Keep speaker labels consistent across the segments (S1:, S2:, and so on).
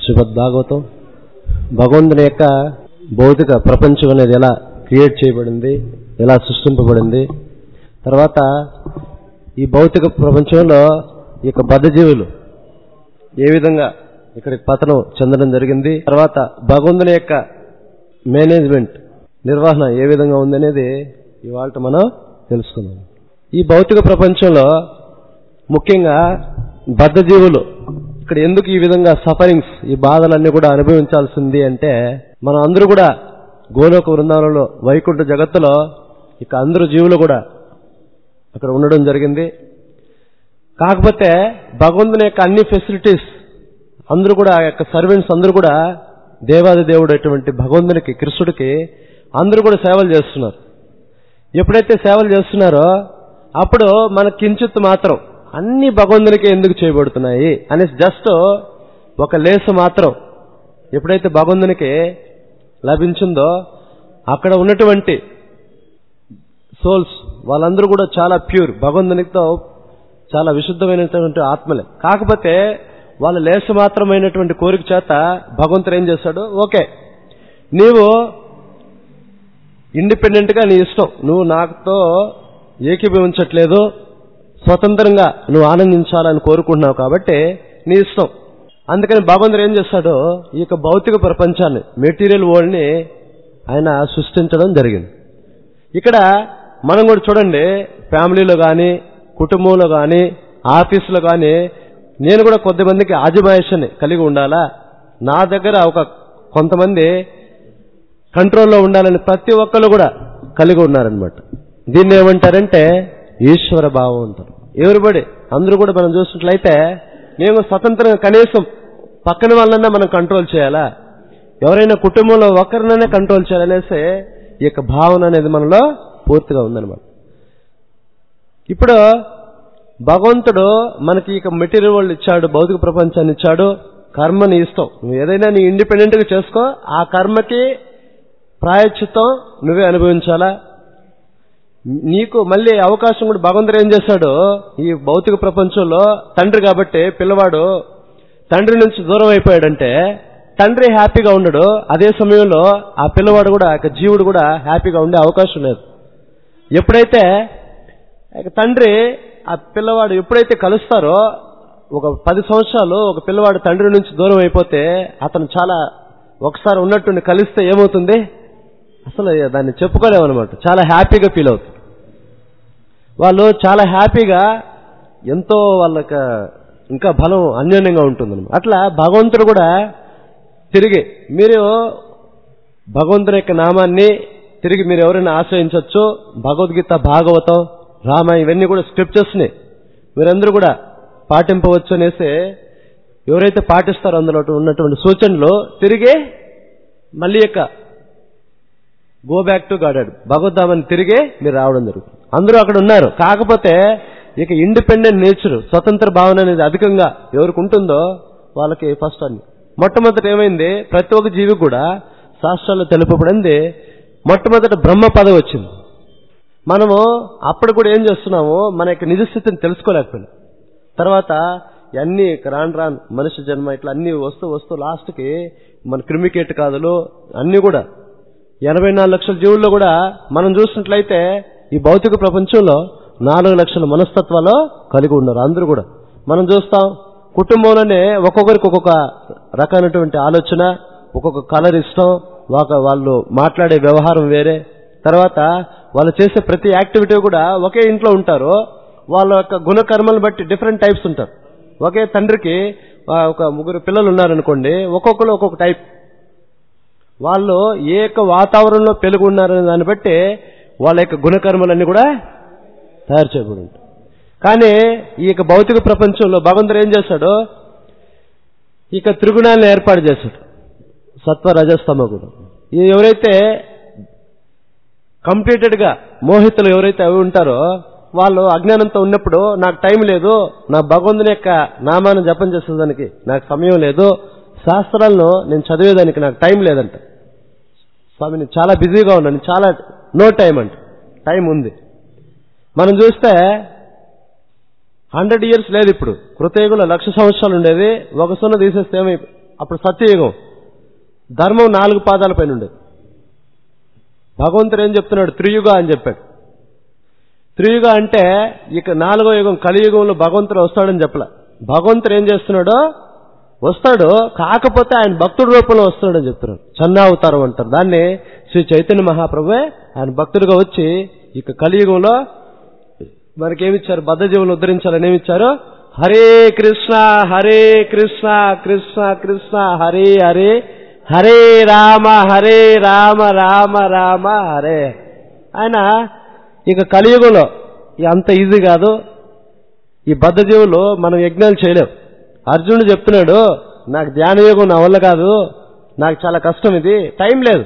S1: శ్రీమద్ భాగవతం భగవంతుని యొక్క భౌతిక ప్రపంచం అనేది ఎలా క్రియేట్ చేయబడింది ఎలా సృష్టింపబడింది తర్వాత ఈ భౌతిక ప్రపంచంలో ఈ యొక్క బద్ధజీవులు ఏ విధంగా ఇక్కడికి పతనం చెందడం జరిగింది తర్వాత భగవంతుని యొక్క మేనేజ్మెంట్ నిర్వహణ ఏ విధంగా ఉందనేది ఇవాళ మనం తెలుసుకుందాం ఈ భౌతిక ప్రపంచంలో ముఖ్యంగా బద్ధజీవులు ఇక్కడ ఎందుకు ఈ విధంగా సఫరింగ్స్ ఈ బాధలన్నీ కూడా అనుభవించాల్సింది అంటే మనం అందరూ కూడా గోలోక బృందావనంలో వైకుంఠ జగత్తులో ఇక అందరూ జీవులు కూడా అక్కడ ఉండడం జరిగింది కాకపోతే భగవంతుని యొక్క అన్ని ఫెసిలిటీస్ అందరూ కూడా ఆ యొక్క సర్వెంట్స్ అందరూ కూడా దేవాది దేవుడు అటువంటి భగవంతునికి కృష్ణుడికి అందరూ కూడా సేవలు చేస్తున్నారు ఎప్పుడైతే సేవలు చేస్తున్నారో అప్పుడు మన కించిత్ మాత్రం అన్ని భగవంతునికి ఎందుకు చేయబడుతున్నాయి అనేసి జస్ట్ ఒక లేసు మాత్రం ఎప్పుడైతే భగవంతునికి లభించిందో అక్కడ ఉన్నటువంటి సోల్స్ వాళ్ళందరూ కూడా చాలా ప్యూర్ భగవంతునితో చాలా విశుద్ధమైనటువంటి ఆత్మలే కాకపోతే వాళ్ళ లేస మాత్రమైనటువంటి కోరిక చేత భగవంతుడు ఏం చేశాడు ఓకే నీవు ఇండిపెండెంట్ గా నీ ఇష్టం నువ్వు నాతో ఏకీభవించట్లేదు స్వతంత్రంగా నువ్వు ఆనందించాలని కోరుకుంటున్నావు కాబట్టి నీ ఇష్టం అందుకని భగవంతుడు ఏం చేస్తాడో ఈ యొక్క భౌతిక ప్రపంచాన్ని మెటీరియల్ వరల్డ్ ని ఆయన సృష్టించడం జరిగింది ఇక్కడ మనం కూడా చూడండి ఫ్యామిలీలో కానీ కుటుంబంలో కానీ ఆఫీసులో కానీ నేను కూడా కొద్దిమందికి ఆజమాయిషని కలిగి ఉండాలా నా దగ్గర ఒక కొంతమంది కంట్రోల్లో ఉండాలని ప్రతి ఒక్కరు కూడా కలిగి ఉన్నారనమాట దీన్ని ఏమంటారంటే ఈశ్వర భావం అంటారు ఎవరిబడి అందరూ కూడా మనం చూసినట్లయితే మేము స్వతంత్రంగా కనీసం పక్కన వాళ్ళన్నా మనం కంట్రోల్ చేయాలా ఎవరైనా కుటుంబంలో ఒకరినైనా కంట్రోల్ చేయాలనేసి ఈ యొక్క భావన అనేది మనలో పూర్తిగా ఉందన్నమాట ఇప్పుడు భగవంతుడు మనకి ఇక మెటీరియల్ వరల్డ్ ఇచ్చాడు భౌతిక ప్రపంచాన్ని ఇచ్చాడు కర్మని ఇష్టం నువ్వు ఏదైనా నీ ఇండిపెండెంట్ గా చేసుకో ఆ కర్మకి ప్రాయశ్చిత్తం నువ్వే అనుభవించాలా నీకు మళ్ళీ అవకాశం కూడా భగవంతుడు ఏం చేశాడు ఈ భౌతిక ప్రపంచంలో తండ్రి కాబట్టి పిల్లవాడు తండ్రి నుంచి దూరం అయిపోయాడంటే తండ్రి హ్యాపీగా ఉండడు అదే సమయంలో ఆ పిల్లవాడు కూడా ఆ జీవుడు కూడా హ్యాపీగా ఉండే అవకాశం లేదు ఎప్పుడైతే తండ్రి ఆ పిల్లవాడు ఎప్పుడైతే కలుస్తారో ఒక పది సంవత్సరాలు ఒక పిల్లవాడు తండ్రి నుంచి దూరం అయిపోతే అతను చాలా ఒకసారి ఉన్నట్టుండి కలిస్తే ఏమవుతుంది అసలు దాన్ని చెప్పుకోలేమన్నమాట చాలా హ్యాపీగా ఫీల్ అవుతుంది వాళ్ళు చాలా హ్యాపీగా ఎంతో వాళ్ళకి ఇంకా బలం అన్యోన్యంగా ఉంటుంది అట్లా భగవంతుడు కూడా తిరిగి మీరు భగవంతుని యొక్క నామాన్ని తిరిగి మీరు ఎవరైనా ఆశ్రయించవచ్చు భగవద్గీత భాగవతం రామ ఇవన్నీ కూడా స్క్రిప్చర్స్ని మీరందరూ కూడా పాటింపవచ్చు అనేసి ఎవరైతే పాటిస్తారో అందులో ఉన్నటువంటి సూచనలు తిరిగి మళ్ళీ యొక్క గో బ్యాక్ టు గాడాడు భగవద్ధామని తిరిగి మీరు రావడం జరుగుతుంది అందరూ అక్కడ ఉన్నారు కాకపోతే ఇక ఇండిపెండెంట్ నేచర్ స్వతంత్ర భావన అనేది అధికంగా ఎవరికి ఉంటుందో వాళ్ళకి ఫస్ట్ అని మొట్టమొదట ఏమైంది ప్రతి ఒక్క జీవి కూడా శాస్త్రాల్లో తెలుపబడింది మొట్టమొదట బ్రహ్మ పదవి వచ్చింది మనము అప్పుడు కూడా ఏం చేస్తున్నాము మన యొక్క నిజస్థితిని తెలుసుకోలేకపోయినా తర్వాత అన్ని రాను రాను మనిషి జన్మ ఇట్లా అన్ని వస్తూ వస్తూ లాస్ట్కి మన క్రిమికేట్ కాదులు అన్ని కూడా ఎనభై నాలుగు లక్షల జీవుల్లో కూడా మనం చూసినట్లయితే ఈ భౌతిక ప్రపంచంలో నాలుగు లక్షల మనస్తత్వాలు కలిగి ఉన్నారు అందరూ కూడా మనం చూస్తాం కుటుంబంలోనే ఒక్కొక్కరికి ఒక్కొక్క రకమైనటువంటి ఆలోచన ఒక్కొక్క కలర్ ఇష్టం ఒక వాళ్ళు మాట్లాడే వ్యవహారం వేరే తర్వాత వాళ్ళు చేసే ప్రతి యాక్టివిటీ కూడా ఒకే ఇంట్లో ఉంటారు వాళ్ళ యొక్క గుణకర్మలను బట్టి డిఫరెంట్ టైప్స్ ఉంటారు ఒకే తండ్రికి ఒక ముగ్గురు పిల్లలు ఉన్నారనుకోండి ఒక్కొక్కరు ఒక్కొక్క టైప్ వాళ్ళు ఏ యొక్క వాతావరణంలో పెరుగు ఉన్నారనే దాన్ని బట్టి వాళ్ళ యొక్క గుణకర్మలన్నీ కూడా తయారు చేయబడి ఉంటాయి కానీ ఈ యొక్క భౌతిక ప్రపంచంలో భగవంతుడు ఏం చేశాడు ఇక త్రిగుణాలను ఏర్పాటు చేశాడు సత్వ రజస్తమ గుణం ఎవరైతే కంప్లీటెడ్ గా మోహితులు ఎవరైతే అవి ఉంటారో వాళ్ళు అజ్ఞానంతో ఉన్నప్పుడు నాకు టైం లేదు నా భగవంతుని యొక్క నామాన్ని జపం చేసేదానికి నాకు సమయం లేదు శాస్త్రాలను నేను చదివేదానికి నాకు టైం లేదంట స్వామి నేను చాలా బిజీగా ఉన్నాను చాలా నో టైం అంట టైం ఉంది మనం చూస్తే హండ్రెడ్ ఇయర్స్ లేదు ఇప్పుడు కృతయుగంలో లక్ష సంవత్సరాలు ఉండేది ఒక సున్న తీసేస్తే ఏమై అప్పుడు సత్యయుగం ధర్మం నాలుగు పాదాల పైన ఉండేది భగవంతుడు ఏం చెప్తున్నాడు త్రియుగ అని చెప్పాడు త్రియుగ అంటే ఇక నాలుగో యుగం కలియుగంలో భగవంతుడు వస్తాడని చెప్పలే భగవంతుడు ఏం చేస్తున్నాడో వస్తాడు కాకపోతే ఆయన భక్తుడి రూపంలో వస్తాడని చెప్తున్నాడు చన్నావతారం అంటారు దాన్ని శ్రీ చైతన్య మహాప్రభువే ఆయన భక్తుడిగా వచ్చి ఇక కలియుగంలో మనకేమిచ్చారు బద్ధజీవులు ఉద్ధరించాలని ఏమిచ్చారు హరే కృష్ణ హరే కృష్ణ కృష్ణ కృష్ణ హరే హరే హరే రామ హరే రామ రామ రామ హరే ఆయన ఇక కలియుగంలో ఇక అంత ఈజీ కాదు ఈ బద్ధజీవులు మనం యజ్ఞాలు చేయలేం అర్జునుడు చెప్తున్నాడు నాకు ధ్యాన యోగం నా వల్ల కాదు నాకు చాలా కష్టం ఇది టైం లేదు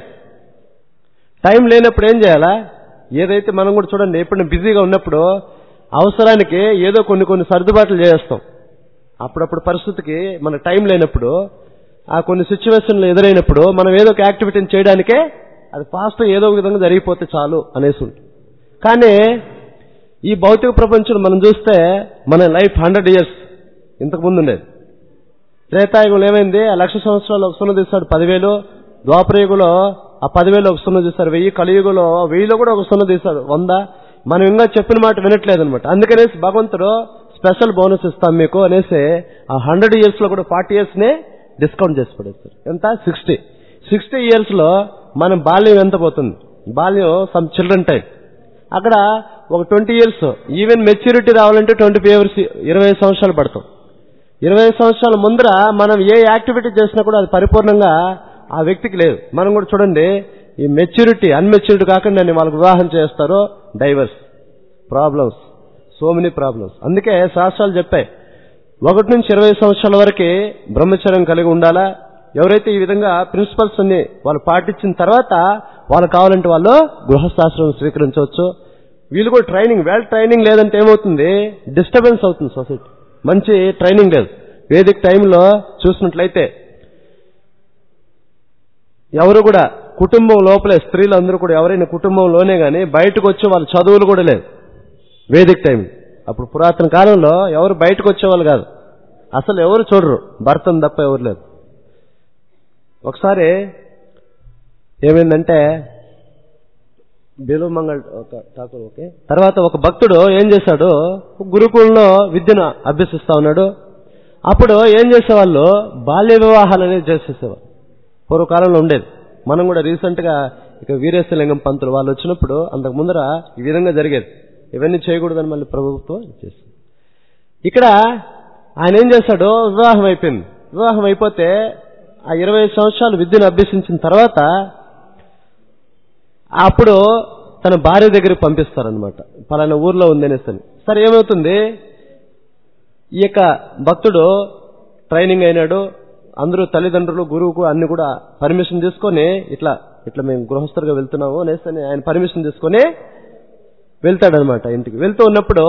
S1: టైం లేనప్పుడు ఏం చేయాలా ఏదైతే మనం కూడా చూడండి ఎప్పుడు బిజీగా ఉన్నప్పుడు అవసరానికి ఏదో కొన్ని కొన్ని సర్దుబాట్లు చేస్తాం అప్పుడప్పుడు పరిస్థితికి మనకు టైం లేనప్పుడు ఆ కొన్ని సిచ్యువేషన్లు ఎదురైనప్పుడు మనం ఏదో ఒక యాక్టివిటీని చేయడానికే అది ఫాస్ట్ ఏదో ఒక విధంగా జరిగిపోతే చాలు అనేసి ఉంటుంది కానీ ఈ భౌతిక ప్రపంచం మనం చూస్తే మన లైఫ్ హండ్రెడ్ ఇయర్స్ ఇంతకు ముందు ఉండేది త్రేతాయుగంలో ఏమైంది ఆ లక్ష సంవత్సరాలు ఒక సున్న తీస్తాడు పదివేలు ద్వాపరయుగంలో ఆ పదివేలు ఒక సున్న తీస్తారు వెయ్యి కలియుగంలో వెయ్యిలో కూడా ఒక సున్న తీస్తాడు వంద మనం ఇంకా చెప్పిన మాట వినట్లేదు అనమాట అందుకనేసి భగవంతుడు స్పెషల్ బోనస్ ఇస్తాం మీకు అనేసి ఆ హండ్రెడ్ ఇయర్స్ లో కూడా ఫార్టీ ఇయర్స్ నే డిస్కౌంట్ చేసి పడేస్తారు ఎంత సిక్స్టీ సిక్స్టీ ఇయర్స్ లో మనం బాల్యం ఎంత పోతుంది బాల్యం సమ్ చిల్డ్రన్ టైం అక్కడ ఒక ట్వంటీ ఇయర్స్ ఈవెన్ మెచ్యూరిటీ రావాలంటే ట్వంటీ ఇయర్స్ ఇరవై సంవత్సరాలు పడతాం ఇరవై సంవత్సరాల ముందర మనం ఏ యాక్టివిటీ చేసినా కూడా అది పరిపూర్ణంగా ఆ వ్యక్తికి లేదు మనం కూడా చూడండి ఈ మెచ్యూరిటీ అన్మెచ్యూరిటీ కాకుండా వాళ్ళకి వివాహం చేస్తారో divorce problems so many problems అందుకే శాస్త్రాలు చెప్పాయి ఒకటి నుంచి ఇరవై సంవత్సరాల వరకు బ్రహ్మచర్యం కలిగి ఉండాలా ఎవరైతే ఈ విధంగా ప్రిన్సిపల్స్ అన్ని వాళ్ళు పాటించిన తర్వాత వాళ్ళు కావాలంటే వాళ్ళు గృహశాస్త్రం స్వీకరించవచ్చు వీళ్ళు కూడా ట్రైనింగ్ వెల్ ట్రైనింగ్ లేదంటే ఏమవుతుంది డిస్టర్బెన్స్ అవుతుంది సొసైటీ మంచి ట్రైనింగ్ లేదు వేదిక టైంలో చూసినట్లయితే ఎవరు కూడా కుటుంబం లోపలే స్త్రీలు అందరూ కూడా ఎవరైనా కుటుంబంలోనే గాని బయటకు వచ్చి వాళ్ళ చదువులు కూడా లేదు వేదిక టైం అప్పుడు పురాతన కాలంలో ఎవరు బయటకు వచ్చేవాళ్ళు కాదు అసలు ఎవరు చూడరు భర్తను తప్ప ఎవరు లేదు ఒకసారి ఏమైందంటే బేలుమంగళ ఒక ఠాకూర్ ఓకే తర్వాత ఒక భక్తుడు ఏం చేశాడు గురుకులంలో విద్యను అభ్యసిస్తా ఉన్నాడు అప్పుడు ఏం చేసేవాళ్ళు బాల్య వివాహాలు అనేది చేసేసేవాళ్ళు పూర్వకాలంలో ఉండేది మనం కూడా రీసెంట్ గా ఇక వీరేశలింగం పంతులు వాళ్ళు వచ్చినప్పుడు అంతకు ముందర ఈ విధంగా జరిగేది ఇవన్నీ చేయకూడదని మళ్ళీ ప్రభుత్వం చేసింది ఇక్కడ ఆయన ఏం చేశాడు వివాహం అయిపోయింది వివాహం అయిపోతే ఆ ఇరవై సంవత్సరాలు విద్యను అభ్యసించిన తర్వాత అప్పుడు తన భార్య దగ్గరికి పంపిస్తారనమాట పలానా ఊర్లో ఉందనేసి సరే ఏమవుతుంది ఈ యొక్క భక్తుడు ట్రైనింగ్ అయినాడు అందరూ తల్లిదండ్రులు గురువుకు అన్ని కూడా పర్మిషన్ తీసుకొని ఇట్లా ఇట్లా మేము గృహస్థులుగా వెళ్తున్నాము అనేసి అని ఆయన పర్మిషన్ తీసుకొని వెళ్తాడనమాట ఇంటికి వెళ్తూ ఉన్నప్పుడు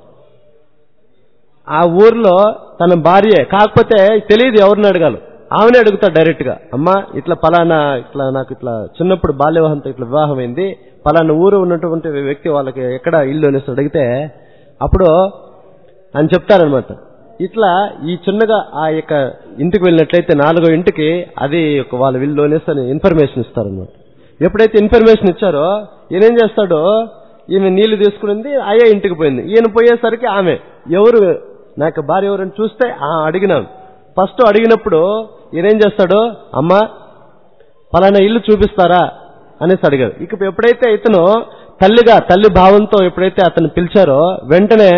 S1: ఆ ఊర్లో తన భార్య కాకపోతే తెలియదు ఎవరిని అడగాలి ఆమెనే అడుగుతాడు డైరెక్ట్ గా అమ్మా ఇట్లా పలానా ఇట్లా నాకు ఇట్లా చిన్నప్పుడు బాల్య వివాహంతో ఇట్లా వివాహం అయింది పలానా ఊరు ఉన్నటువంటి వ్యక్తి వాళ్ళకి ఎక్కడ ఇల్లు అనేసి అడిగితే అప్పుడు అని చెప్తారనమాట ఇట్లా ఈ చిన్నగా ఆ యొక్క ఇంటికి వెళ్ళినట్లయితే నాలుగో ఇంటికి అది ఒక వాళ్ళ వీళ్ళు అనేసి అని ఇన్ఫర్మేషన్ ఇస్తారనమాట ఎప్పుడైతే ఇన్ఫర్మేషన్ ఇచ్చారో ఈయన ఏం చేస్తాడో ఈమె నీళ్లు తీసుకునింది అయ్యే ఇంటికి పోయింది ఈయన పోయేసరికి ఆమె ఎవరు నాకు భార్య ఎవరని చూస్తే ఆ అడిగినాను ఫస్ట్ అడిగినప్పుడు ఈయనేం చేస్తాడు అమ్మా పలానా ఇల్లు చూపిస్తారా అనేసి అడిగాడు ఇక ఎప్పుడైతే ఇతను తల్లిగా తల్లి భావంతో ఎప్పుడైతే అతను పిలిచారో వెంటనే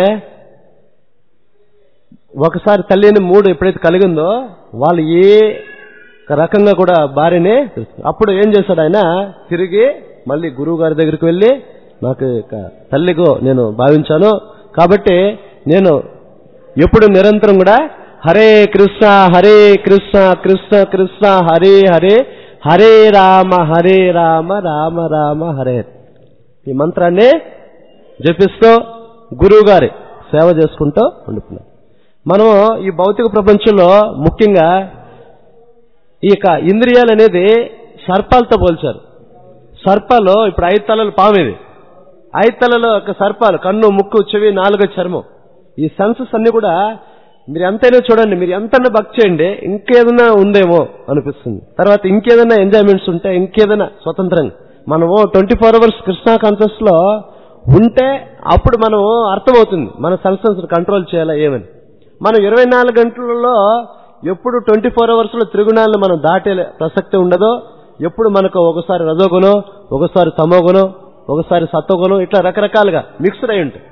S1: ఒకసారి తల్లిని మూడు ఎప్పుడైతే కలిగిందో వాళ్ళు ఏ రకంగా కూడా భార్యని అప్పుడు ఏం చేశాడు ఆయన తిరిగి మళ్ళీ గురువు గారి దగ్గరికి వెళ్ళి నాకు ఇక తల్లిగో నేను భావించాను కాబట్టి నేను ఎప్పుడు నిరంతరం కూడా హరే కృష్ణ హరే కృష్ణ కృష్ణ కృష్ణ హరే హరే హరే రామ హరే రామ రామ రామ హరే ఈ మంత్రాన్ని జపిస్తూ గురువు గారి సేవ చేసుకుంటూ ఉండిపోయినాం మనం ఈ భౌతిక ప్రపంచంలో ముఖ్యంగా ఈ యొక్క ఇంద్రియాలు అనేది సర్పాలతో పోల్చారు సర్పాలు ఇప్పుడు ఐదు తలలు పాము ఇది ఐదు తలలో ఒక సర్పాలు కన్ను ముక్కు చెవి నాలుగో చర్మం ఈ సెన్సెస్ అన్ని కూడా మీరు ఎంతైనా చూడండి మీరు ఎంతైనా భక్తి చేయండి ఇంకేదైనా ఉందేమో అనిపిస్తుంది తర్వాత ఇంకేదైనా ఎంజాయ్మెంట్స్ ఉంటే ఇంకేదైనా స్వతంత్రంగా మనము twenty four hours Krishna conscious లో ఉంటే అప్పుడు మనం అర్థమవుతుంది మన సెన్సెన్స్ కంట్రోల్ చేయాలా ఏమని మనం ఇరవై నాలుగు గంటలలో ఎప్పుడు ట్వంటీ ఫోర్ అవర్స్ లో త్రిగుణాలను మనం దాటే ప్రసక్తి ఉండదో ఎప్పుడు మనకు ఒకసారి రజోగుణం ఒకసారి తమోగుణం ఒకసారి సత్వగుణం ఇట్లా రకరకాలుగా మిక్స్డ్ అయి ఉంటాయి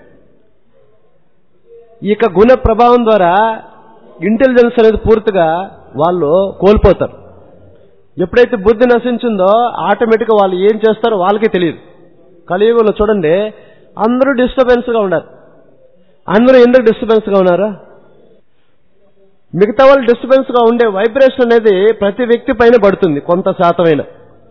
S1: ఈ యొక్క గుణ ప్రభావం ద్వారా ఇంటెలిజెన్స్ అనేది పూర్తిగా వాళ్ళు కోల్పోతారు ఎప్పుడైతే బుద్ధి నశించిందో ఆటోమేటిక్గా వాళ్ళు ఏం చేస్తారో వాళ్ళకే తెలియదు కలియుగంలో చూడండి అందరూ డిస్టర్బెన్స్ గా ఉన్నారు అందరూ ఎందుకు డిస్టర్బెన్స్ గా ఉన్నారు మిగతా వాళ్ళు డిస్టర్బెన్స్ గా ఉండే వైబ్రేషన్ అనేది ప్రతి వ్యక్తి పైన పడుతుంది కొంత శాతమైన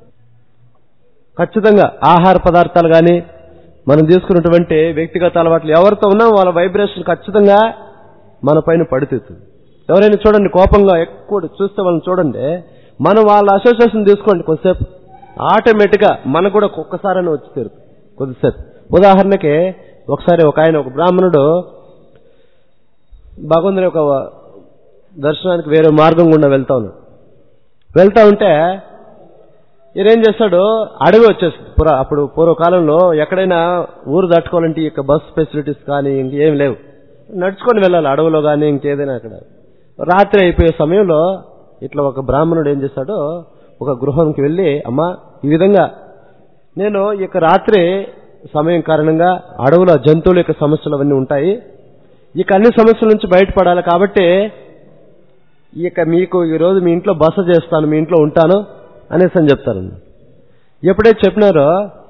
S1: ఖచ్చితంగా ఆహార పదార్థాలు కానీ మనం తీసుకున్నటువంటి వ్యక్తిగత అలవాట్లు ఎవరితో ఉన్నా వాళ్ళ వైబ్రేషన్ ఖచ్చితంగా మన పైన పడుతుంది ఎవరైనా చూడండి కోపంగా ఎక్కువ చూస్తే వాళ్ళని చూడండి మనం వాళ్ళ అసోసియేషన్ తీసుకోండి కొద్దిసేపు ఆటోమేటిక్గా మనకు కూడా ఒక్కసారైనా వచ్చి తీరుతుంది కొద్దిసేపు ఉదాహరణకి ఒకసారి ఒక ఆయన ఒక బ్రాహ్మణుడు భగవంతుని ఒక దర్శనానికి వేరే మార్గం గుండా వెళ్తా ఉన్నాడు వెళ్తా ఉంటే ఈయనేం చేస్తాడు అడవి వచ్చేస్తుంది పురా అప్పుడు పూర్వకాలంలో ఎక్కడైనా ఊరు దాటుకోవాలంటే ఈ యొక్క బస్ ఫెసిలిటీస్ కానీ ఇంకేం లేవు నడుచుకొని వెళ్ళాలి అడవిలో కానీ ఇంకేదైనా అక్కడ రాత్రి అయిపోయే సమయంలో ఇట్లా ఒక బ్రాహ్మణుడు ఏం చేస్తాడో ఒక గృహంకి వెళ్ళి అమ్మా ఈ విధంగా నేను ఈ యొక్క రాత్రి సమయం కారణంగా అడవుల జంతువుల యొక్క సమస్యలు అవన్నీ ఉంటాయి ఇక అన్ని సమస్యల నుంచి బయటపడాలి కాబట్టి ఇక మీకు ఈరోజు మీ ఇంట్లో బస చేస్తాను మీ ఇంట్లో ఉంటాను అనేసి అని చెప్తారు ఎప్పుడైతే చెప్పినారో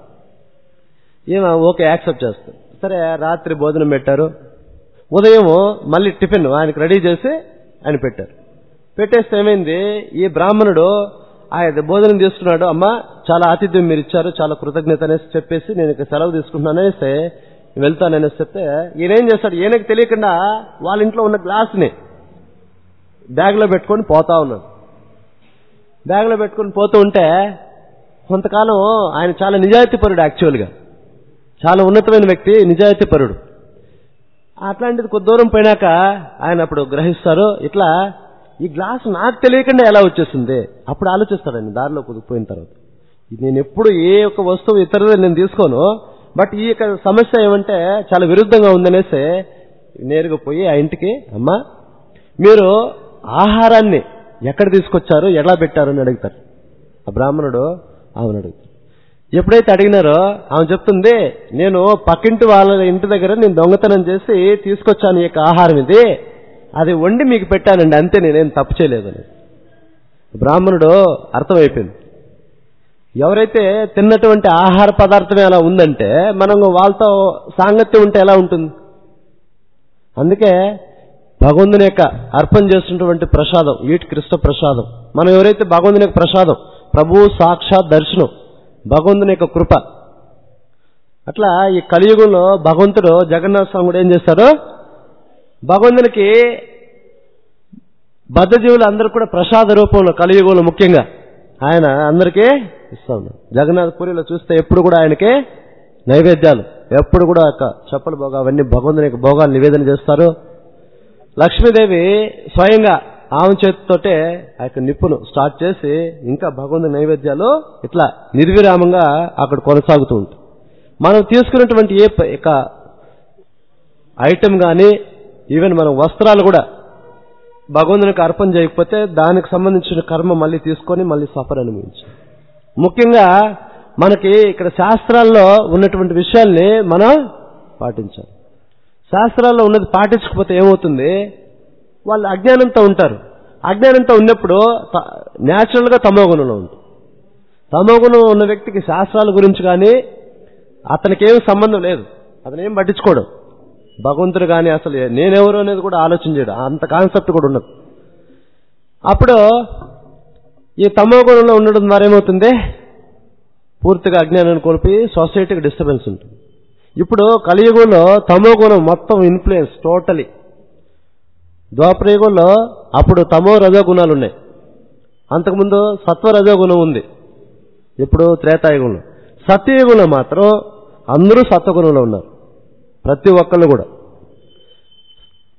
S1: ఏమో ఓకే యాక్సెప్ట్ చేస్తాను సరే రాత్రి భోజనం పెట్టారు ఉదయం మళ్ళీ టిఫిన్ ఆయనకు రెడీ చేసి ఆయన పెట్టారు పెట్టేస్తే ఏమైంది ఈ బ్రాహ్మణుడు ఆయన భోజనం తీసుకున్నాడు అమ్మ చాలా ఆతిథ్యం మీరు ఇచ్చారు చాలా కృతజ్ఞత అనేసి చెప్పేసి నేను ఇక సెలవు తీసుకుంటున్నాను అనేసి వెళ్తాననేసి చెప్తే ఈయన ఏం చేస్తాడు ఈయనకు తెలియకుండా వాళ్ళ ఇంట్లో ఉన్న గ్లాస్ని బ్యాగ్లో పెట్టుకొని పోతా ఉన్నాడు బ్యాగ్లో పెట్టుకొని పోతూ ఉంటే కొంతకాలం ఆయన చాలా నిజాయితీపరుడు యాక్చువల్గా చాలా ఉన్నతమైన వ్యక్తి నిజాయితీపరుడు అట్లాంటిది కొద్ది దూరం పోయినాక ఆయన అప్పుడు గ్రహిస్తారు ఇట్లా ఈ గ్లాస్ నాకు తెలియకుండా ఎలా వచ్చేసింది అప్పుడు ఆలోచిస్తాడు ఆయన దారిలో కుదిపోయిన తర్వాత నేను ఎప్పుడు ఏ ఒక్క వస్తువు ఇతరులు నేను తీసుకోను బట్ ఈ యొక్క సమస్య ఏమంటే చాలా విరుద్ధంగా ఉందనేసి నేరుగా పోయి ఆ ఇంటికి అమ్మా మీరు ఆహారాన్ని ఎక్కడ తీసుకొచ్చారు ఎలా పెట్టారు అని అడుగుతారు ఆ బ్రాహ్మణుడు ఆమెను అడుగుతారు ఎప్పుడైతే అడిగినారో ఆమె చెప్తుంది నేను పక్కింటి వాళ్ళ ఇంటి దగ్గర నేను దొంగతనం చేసి తీసుకొచ్చాను ఈ యొక్క ఆహారం ఇది అది వండి మీకు పెట్టానండి అంతే నేనేం తప్పు చేయలేదని బ్రాహ్మణుడు అర్థమైపోయింది ఎవరైతే తిన్నటువంటి ఆహార పదార్థమే అలా ఉందంటే మనం వాళ్ళతో సాంగత్యం ఉంటే ఎలా ఉంటుంది అందుకే భగవంతుని యొక్క అర్పణ చేస్తున్నటువంటి ప్రసాదం ఈటి కృష్ణ ప్రసాదం మనం ఎవరైతే భగవంతుని యొక్క ప్రసాదం ప్రభు సాక్షాత్ దర్శనం భగవంతుని యొక్క కృప అట్లా ఈ కలియుగంలో భగవంతుడు జగన్నాథ స్వామి కూడా ఏం చేస్తాడు భగవంతునికి బద్ధజీవులు అందరూ కూడా ప్రసాద రూపంలో కలియుగంలో ముఖ్యంగా ఆయన అందరికీ ఇస్తా ఉన్నాడు జగన్నాథ్ పూరిలో చూస్తే ఎప్పుడు కూడా ఆయనకి నైవేద్యాలు ఎప్పుడు కూడా యొక్క చెప్పలు భోగ అవన్నీ భగవంతుని యొక్క భోగాలు నివేదన చేస్తారు లక్ష్మీదేవి స్వయంగా ఆమె చేతితోటే ఆ యొక్క నిప్పును స్టార్ట్ చేసి ఇంకా భగవంతుని నైవేద్యాలు ఇట్లా నిర్విరామంగా అక్కడ కొనసాగుతూ ఉంటుంది మనం తీసుకున్నటువంటి ఏ ప- యొక్క ఐటమ్ కానీ ఈవెన్ మన వస్త్రాలు కూడా భగవంతునికి అర్పణ చేయకపోతే దానికి సంబంధించిన కర్మ మళ్ళీ తీసుకొని మళ్ళీ సఫర్ అనుభవించాలి ముఖ్యంగా మనకి ఇక్కడ శాస్త్రాల్లో ఉన్నటువంటి విషయాల్ని మనం పాటించాలి శాస్త్రాల్లో ఉన్నది పాటించకపోతే ఏమవుతుంది వాళ్ళు అజ్ఞానంతో ఉంటారు అజ్ఞానంతో ఉన్నప్పుడు న్యాచురల్ గా తమోగుణంలో ఉంటుంది తమోగుణం ఉన్న వ్యక్తికి శాస్త్రాల గురించి కానీ అతనికి ఏమి సంబంధం లేదు అతను ఏం పట్టించుకోడు భగవంతుడు కానీ అసలు నేనెవరు అనేది కూడా ఆలోచన చేయడు అంత కాన్సెప్ట్ కూడా ఉండదు అప్పుడు ఈ తమో గుణంలో ఉండడం ద్వారా ఏమవుతుంది పూర్తిగా అజ్ఞానాన్ని కోల్పోయి సొసైటీకి డిస్టర్బెన్స్ ఉంటుంది ఇప్పుడు కలియుగంలో తమో గుణం మొత్తం ఇన్ఫ్లుయెన్స్ టోటలీ ద్వాపరయుగంలో అప్పుడు తమో రజో గుణాలు ఉన్నాయి అంతకుముందు సత్వ రజో గుణం ఉంది ఇప్పుడు త్రేతాయుగంలో సత్యయుగంలో మాత్రం అందరూ సత్వగుణంలో ఉన్నారు ప్రతి ఒక్కళ్ళు కూడా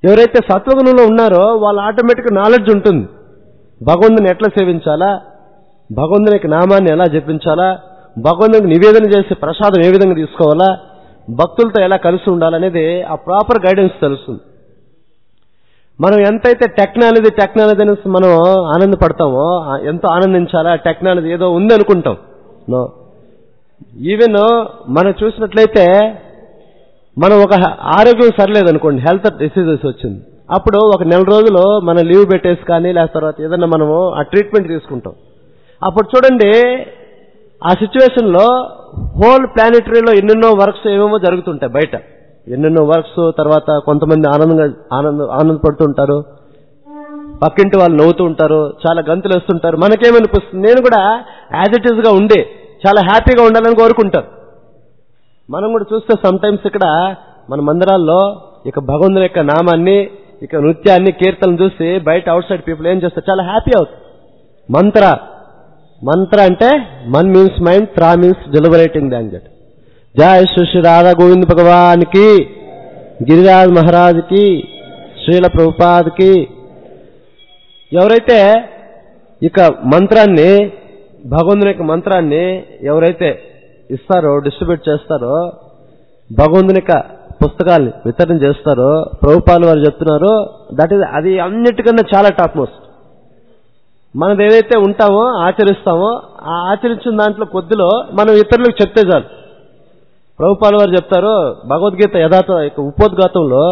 S1: ఎవరైతే సత్వగుణంలో ఉన్నారో వాళ్ళ ఆటోమేటిక్ నాలెడ్జ్ ఉంటుంది భగవంతుని ఎట్లా సేవించాలా భగవంతుని యొక్క నామాన్ని ఎలా జపించాలా భగవంతునికి నివేదన చేసే ప్రసాదం ఏ విధంగా తీసుకోవాలా భక్తులతో ఎలా కలిసి ఉండాలనేది ఆ ప్రాపర్ గైడెన్స్ తెలుస్తుంది మనం ఎంతైతే టెక్నాలజీ టెక్నాలజీ అనేసి మనం ఆనందపడతామో ఆ ఎంతో ఆనందించాలా టెక్నాలజీ ఏదో ఉంది అనుకుంటాం నో ఈవెన్ మనం చూసినట్లయితే మనం ఒక హ- ఆరోగ్యం సరిలేదు అనుకోండి హెల్త్ డిసీజెస్ వచ్చింది అప్పుడు ఒక నెల రోజులు మనం లీవ్ పెట్టేసి కానీ లేకపోతే తర్వాత ఏదన్నా మనము ఆ ట్రీట్మెంట్ తీసుకుంటాం అప్పుడు చూడండి ఆ సిచ్యువేషన్ లో హోల్ ప్లానెటరీలో ఎన్నెన్నో వర్క్స్ ఏమేమో జరుగుతుంటాయి బయట ఎన్నెన్నో వర్క్స్ తర్వాత కొంతమంది ఆనందంగా ఆనంద ఆనందపడుతుంటారు పక్కింటి వాళ్ళు నవ్వుతూ ఉంటారు చాలా గంతులు వేస్తుంటారు మనకేమనిపిస్తుంది నేను కూడా యాజ్ ఇట్ ఈస్ గా ఉండే చాలా హ్యాపీగా ఉండాలని కోరుకుంటారు మనం కూడా చూస్తే సమ్ టైమ్స్ ఇక్కడ మన మందిరాల్లో ఇక భగవంతుని యొక్క నామాన్ని ఇక నృత్యాన్ని కీర్తనలు చూసి బయట అవుట్ సైడ్ పీపుల్ ఏం చేస్తారు చాలా హ్యాపీ అవుతుంది మంత్ర మంత్ర అంటే మన్ మీన్స్ మైండ్ త్రా మీన్స్ డెలిబరేటింగ్ దాంజట్ జయ శ్రీ శ్రీ రాధా గోవింద్ భగవాన్కి గిరిరాజ్ మహారాజ్కి శ్రీల ప్రభుపాద్కి ఎవరైతే ఇక మంత్రాన్ని భగవంతుని యొక్క మంత్రాన్ని ఎవరైతే ఇస్తారో డిస్ట్రిబ్యూట్ చేస్తారో భగవంతుని యొక్క పుస్తకాల్ని వితరణ చేస్తారో ప్రభుపాలు వారు చెప్తున్నారు దట్ ఈస్ అది అన్నిటికన్నా చాలా టాప్ మోస్ట్ మనది ఏదైతే ఉంటామో ఆచరిస్తామో ఆ ఆచరించిన దాంట్లో కొద్దిలో మనం ఇతరులకు చెప్తే చాలు ప్రభుపాలు వారు చెప్తారు భగవద్గీత యథాత యొక్క ఉపోద్ఘాతంలో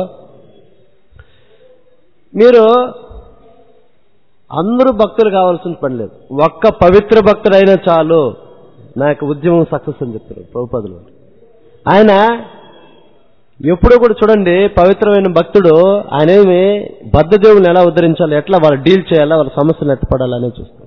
S1: మీరు అందరూ భక్తులు కావాల్సిన పని లేదు ఒక్క పవిత్ర భక్తుడైనా చాలు నా యొక్క ఉద్యమం సక్సెస్ అని చెప్తారు ప్రభుపాదులు వారు. ఆయన ఎప్పుడూ కూడా చూడండి పవిత్రమైన భక్తుడు ఆయన ఏమి బద్ధజీవులను ఎలా ఉద్ధరించాలి ఎట్లా వాళ్ళు డీల్ చేయాలా వాళ్ళ సమస్యలు ఎత్తపడాలని చూస్తాం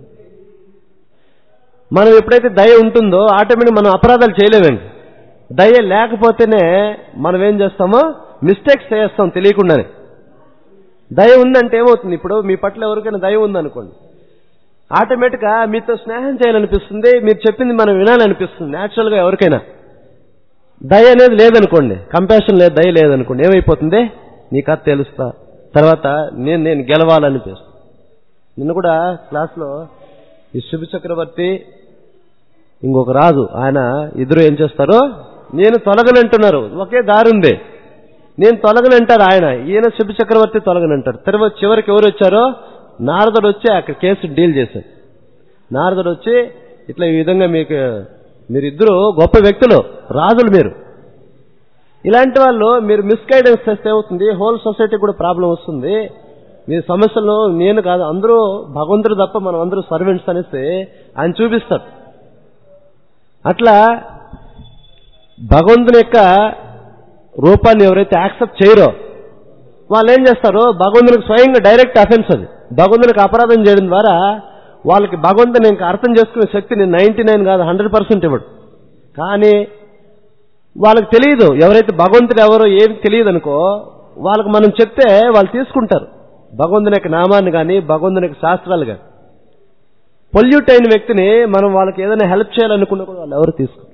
S1: మనం ఎప్పుడైతే దయ ఉంటుందో ఆటోమేటిక్ మనం అపరాధాలు చేయలేమండి దయ లేకపోతేనే మనం ఏం చేస్తామో మిస్టేక్స్ చేస్తాం తెలియకుండానే దయ ఉందంటే ఏమవుతుంది ఇప్పుడు మీ పట్ల ఎవరికైనా దయ ఉందనుకోండి ఆటోమేటిక్గా మీతో స్నేహం చేయాలనిపిస్తుంది మీరు చెప్పింది మనం వినాలనిపిస్తుంది న్యాచురల్గా ఎవరికైనా దయ అనేది లేదనుకోండి కంపాషన్ లేదు దయ లేదనుకోండి ఏమైపోతుంది నీ కథ తెలుస్తా తర్వాత నేను నేను గెలవాలనిపిస్తుంది నిన్న కూడా క్లాస్లో ఈ శుభ చక్రవర్తి ఇంకొక రాజు ఆయన ఇద్దరు ఏం చేస్తారు నేను తొలగనంటున్నారు ఒకే దారి ఉంది నేను తొలగనంటారు ఆయన ఈయన శుభ చక్రవర్తి తొలగనంటారు తర్వాత చివరికి ఎవరు వచ్చారో నారదుడు వచ్చి అక్కడ కేసు డీల్ చేశారు నారదుడు వచ్చి ఇట్లా ఈ విధంగా మీకు మీరిద్దరు గొప్ప వ్యక్తులు రాజులు మీరు ఇలాంటి వాళ్ళు మీరు మిస్గైడెన్స్ చేస్తే ఏమవుతుంది హోల్ సొసైటీ కూడా ప్రాబ్లం వస్తుంది మీ సమస్యలు నేను కాదు అందరూ భగవంతుడు తప్ప మనం అందరూ సర్వెంట్స్ అనేసి ఆయన చూపిస్తారు అట్లా భగవంతుని యొక్క రూపాన్ని ఎవరైతే యాక్సెప్ట్ చేయరో వాళ్ళు ఏం చేస్తారు భగవంతునికి స్వయంగా డైరెక్ట్ అఫెన్స్ అది భగవంతునికి అపరాధం చేయడం ద్వారా వాళ్ళకి భగవంతుని ఇంకా అర్థం చేసుకునే శక్తిని నైన్టీ నైన్ కాదు హండ్రెడ్ పర్సెంట్ ఇవ్వడు కానీ వాళ్ళకి తెలియదు ఎవరైతే భగవంతుడు ఎవరో ఏమి తెలియదు అనుకో వాళ్ళకి మనం చెప్తే వాళ్ళు తీసుకుంటారు భగవంతుని యొక్క నామాన్ని కానీ భగవంతుని యొక్క శాస్త్రాలు కానీ పొల్యూట్ అయిన వ్యక్తిని మనం వాళ్ళకి ఏదైనా హెల్ప్ చేయాలనుకున్నా కూడా వాళ్ళు ఎవరు తీసుకో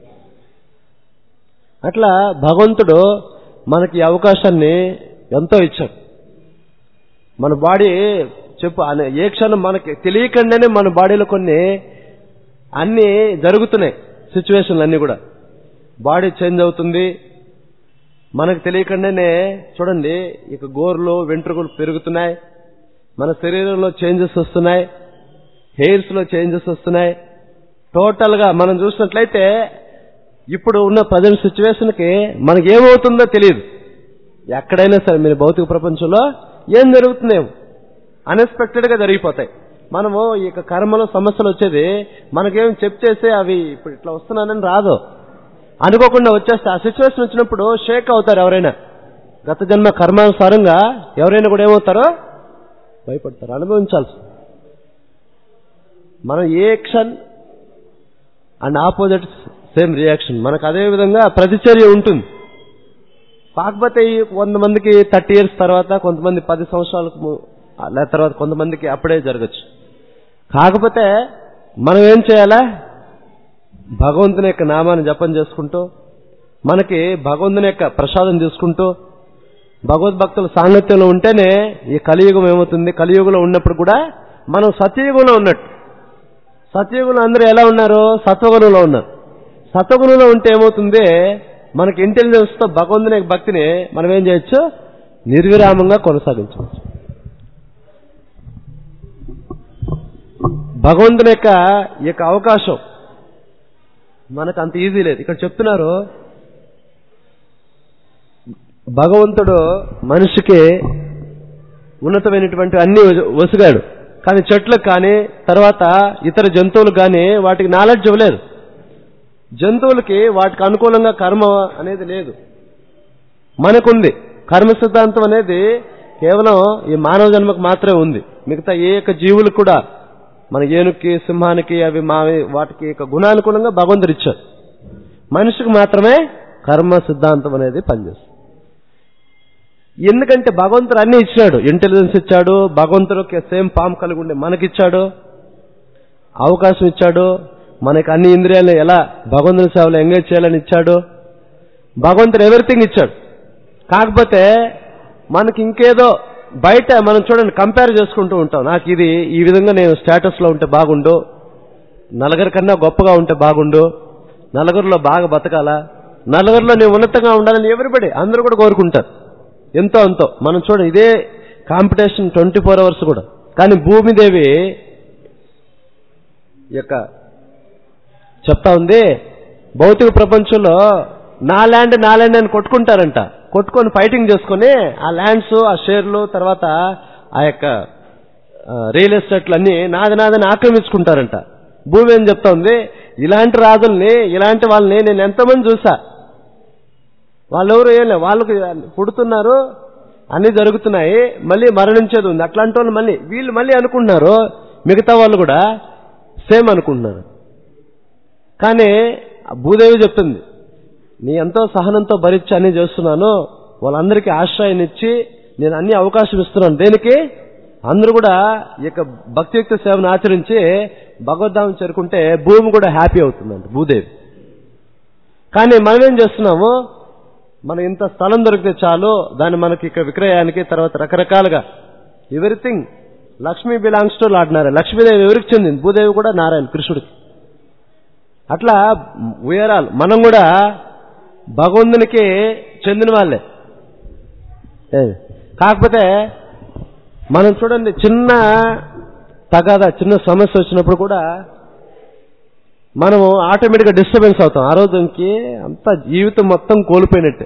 S1: అట్లా భగవంతుడు మనకి ఈ అవకాశాన్ని ఎంతో ఇచ్చాడు మన బాడీ చెప్పు అనే- ఏ క్షణం మనకి తెలియకుండానే మన బాడీలో కొన్ని అన్ని జరుగుతున్నాయి సిచ్యువేషన్లు అన్ని కూడా బాడీ చేంజ్ అవుతుంది మనకు తెలియకుండానే చూడండి ఇక గోర్లు వెంట్రుకలు పెరుగుతున్నాయి మన శరీరంలో చేంజెస్ వస్తున్నాయి హెయిర్స్ లో చేంజెస్ వస్తున్నాయి టోటల్ గా మనం చూసినట్లయితే ఇప్పుడు ఉన్న ప్రజెంట్ సిచ్యువేషన్ కి మనకి ఏమవుతుందో తెలియదు ఎక్కడైనా సరే మీరు భౌతిక ప్రపంచంలో ఏం జరుగుతుందేమో అన్ఎక్స్పెక్టెడ్ గా జరిగిపోతాయి మనము ఈ యొక్క కర్మలో సమస్యలు వచ్చేది మనకేం చెప్తేస్తే అవి ఇప్పుడు ఇట్లా వస్తున్నానని రాదు అనుకోకుండా వచ్చేస్తే ఆ సిచ్యువేషన్ వచ్చినప్పుడు షేక్ అవుతారు ఎవరైనా గత జన్మ కర్మానుసారంగా ఎవరైనా కూడా ఏమవుతారో భయపడతారు అనుభవించాల్సి మనం ఏ action and opposite same reaction మనకు అదే విధంగా ప్రతిచర్య ఉంటుంది కాకపోతే ఈ వంద మందికి థర్టీ ఇయర్స్ తర్వాత కొంతమంది పది సంవత్సరాలకు ము- లేదా తర్వాత కొంతమందికి అప్పుడే జరగచ్చు కాకపోతే మనం ఏం చేయాలా భగవంతుని యొక్క నామాన్ని జపం చేసుకుంటూ మనకి భగవంతుని యొక్క ప్రసాదం తీసుకుంటూ భగవద్భక్తుల సాంగత్యంలో ఉంటేనే ఈ కలియుగం ఏమవుతుంది కలియుగంలో ఉన్నప్పుడు కూడా మనం సత్యయుగంలో ఉన్నట్టు సత్యయుగంలో అందరూ ఎలా ఉన్నారు సత్వగుణంలో ఉన్నారు సత్వగుణంలో ఉంటే ఏమవుతుంది మనకి ఇంటెలిజెన్స్ తో భగవంతుని యొక్క భక్తిని మనం ఏం చేయొచ్చు నిర్విరామంగా కొనసాగించవచ్చు భగవంతుని యొక్క ఈ యొక్క అవకాశం మనకు అంత ఈజీ లేదు ఇక్కడ చెప్తున్నారు భగవంతుడు మనిషికి ఉన్నతమైనటువంటి అన్ని వసుగాడు కానీ చెట్లకు కానీ తర్వాత ఇతర జంతువులకు కానీ వాటికి నాలెడ్జ్ ఇవ్వలేదు జంతువులకి వాటికి అనుకూలంగా కర్మ అనేది లేదు మనకుంది కర్మ సిద్ధాంతం అనేది కేవలం ఈ మానవ జన్మకు మాత్రమే ఉంది మిగతా ఏ యొక్క జీవులకు కూడా మన ఏనుక్కి సింహానికి అవి మా వాటికి యొక్క గుణానుకూలంగా భగవంతుడు ఇచ్చారు మనిషికి మాత్రమే కర్మ సిద్ధాంతం అనేది పనిచేస్తుంది ఎందుకంటే భగవంతుడు అన్ని ఇచ్చాడు ఇంటెలిజెన్స్ ఇచ్చాడు భగవంతుడికి సేమ్ పామ్ కలిగి ఉండే మనకిచ్చాడు అవకాశం ఇచ్చాడు మనకి అన్ని ఇంద్రియాలను ఎలా భగవంతుని సేవలు ఎంగేజ్ చేయాలని ఇచ్చాడు భగవంతుడు ఎవ్రీథింగ్ ఇచ్చాడు కాకపోతే మనకి ఇంకేదో బయట మనం చూడండి కంపేర్ చేసుకుంటూ ఉంటాం నాకు ఇది ఈ విధంగా నేను స్టేటస్ లో ఉంటే బాగుండు నలుగురి కన్నా గొప్పగా ఉంటే బాగుండు నలుగురిలో బాగా బతకాలా నలుగురిలో నేను ఉన్నతంగా ఉండాలని ఎవరిబడి అందరూ కూడా కోరుకుంటారు ఎంతో అంతో మనం చూడండి ఇదే కాంపిటీషన్ ట్వంటీ ఫోర్ అవర్స్ కూడా కానీ భూమిదేవి యొక్క చెప్తా ఉంది భౌతిక ప్రపంచంలో నా ల్యాండ్ నా ల్యాండ్ అని కొట్టుకుంటారంట కొట్టుకొని ఫైటింగ్ చేసుకొని ఆ ల్యాండ్స్ ఆ షేర్లు తర్వాత ఆ యొక్క రియల్ ఎస్టేట్లు అన్ని నాది నాదని ఆక్రమించుకుంటారంట భూమి ఏం చెప్తా ఉంది ఇలాంటి రాజుల్ని ఇలాంటి వాళ్ళని నేను ఎంతమంది చూసా వాళ్ళెవరు ఏం లేదు వాళ్ళకి పుడుతున్నారు అన్ని జరుగుతున్నాయి మళ్ళీ మరణించేది ఉంది అట్లాంటి వాళ్ళు మళ్ళీ వీళ్ళు మళ్ళీ అనుకుంటున్నారు మిగతా వాళ్ళు కూడా సేమ్ అనుకుంటున్నారు కానీ ఆ భూదేవి చెప్తుంది నీ ఎంతో సహనంతో భరించి అన్ని చేస్తున్నాను వాళ్ళందరికీ ఆశ్రయాన్ని ఇచ్చి నేను అన్ని అవకాశం ఇస్తున్నాను దేనికి అందరూ కూడా ఈ యొక్క భక్తియుక్త సేవను ఆచరించి భగవద్ధామం చేరుకుంటే భూమి కూడా హ్యాపీ అవుతుందంట భూదేవి కానీ మనం ఏం చేస్తున్నాము మనం ఇంత స్థలం దొరికితే చాలు దాన్ని మనకి ఇక్కడ విక్రయానికి తర్వాత రకరకాలుగా everything Lakshmi belongs to lord Narayana Lakshmidevi ఎవరికి చెందింది భూదేవి కూడా నారాయణ కృష్ణుడికి అట్లా ఉయరాలు మనం కూడా భగవంతునికి చెందిన వాళ్ళే ఏ, కాకపోతే మనం చూడండి చిన్న తగాద చిన్న సమస్య వచ్చినప్పుడు కూడా మనము ఆటోమేటిక్గా డిస్టర్బెన్స్ అవుతాం ఆ రోజుకి అంత జీవితం మొత్తం కోల్పోయినట్టే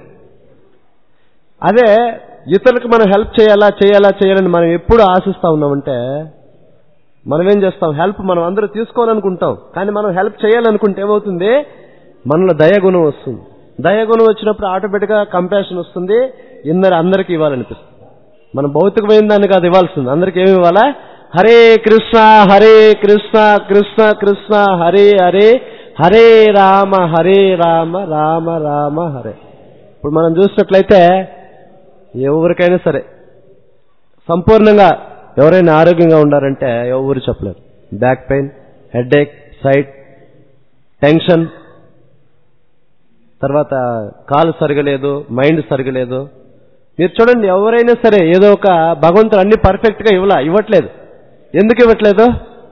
S1: అదే ఇతరులకు మనం హెల్ప్ చేయాలా చేయాలా చేయాలని మనం ఎప్పుడు ఆశిస్తా ఉన్నామంటే మనం ఏం చేస్తాం హెల్ప్ మనం అందరూ తీసుకోవాలనుకుంటాం కానీ మనం హెల్ప్ చేయాలనుకుంటే ఏమవుతుంది మనలో దయగుణం వస్తుంది దయగుణం వచ్చినప్పుడు ఆటోమేటిక్గా కంపాషన్ వస్తుంది ఇందరు అందరికి ఇవ్వాలనిపిస్తుంది మనం భౌతికమైన దాన్ని కాదు ఇవ్వాల్సింది అందరికి ఏమి ఇవ్వాలా హరే కృష్ణ హరే కృష్ణ కృష్ణ కృష్ణ హరే హరే హరే రామ హరే రామ రామ రామ హరే ఇప్పుడు మనం చూసినట్లయితే ఎవరికైనా సరే సంపూర్ణంగా ఎవరైనా ఆరోగ్యంగా ఉండారంటే ఎవరు చెప్పలేరు back pain headache sight tension తర్వాత కాలు సరిగలేదు మైండ్ సరిగలేదు మీరు చూడండి ఎవరైనా సరే ఏదో ఒక భగవంతుడు అన్ని పర్ఫెక్ట్ గా ఇవ్వలా ఇవ్వట్లేదు ఎందుకు ఇవ్వట్లేదు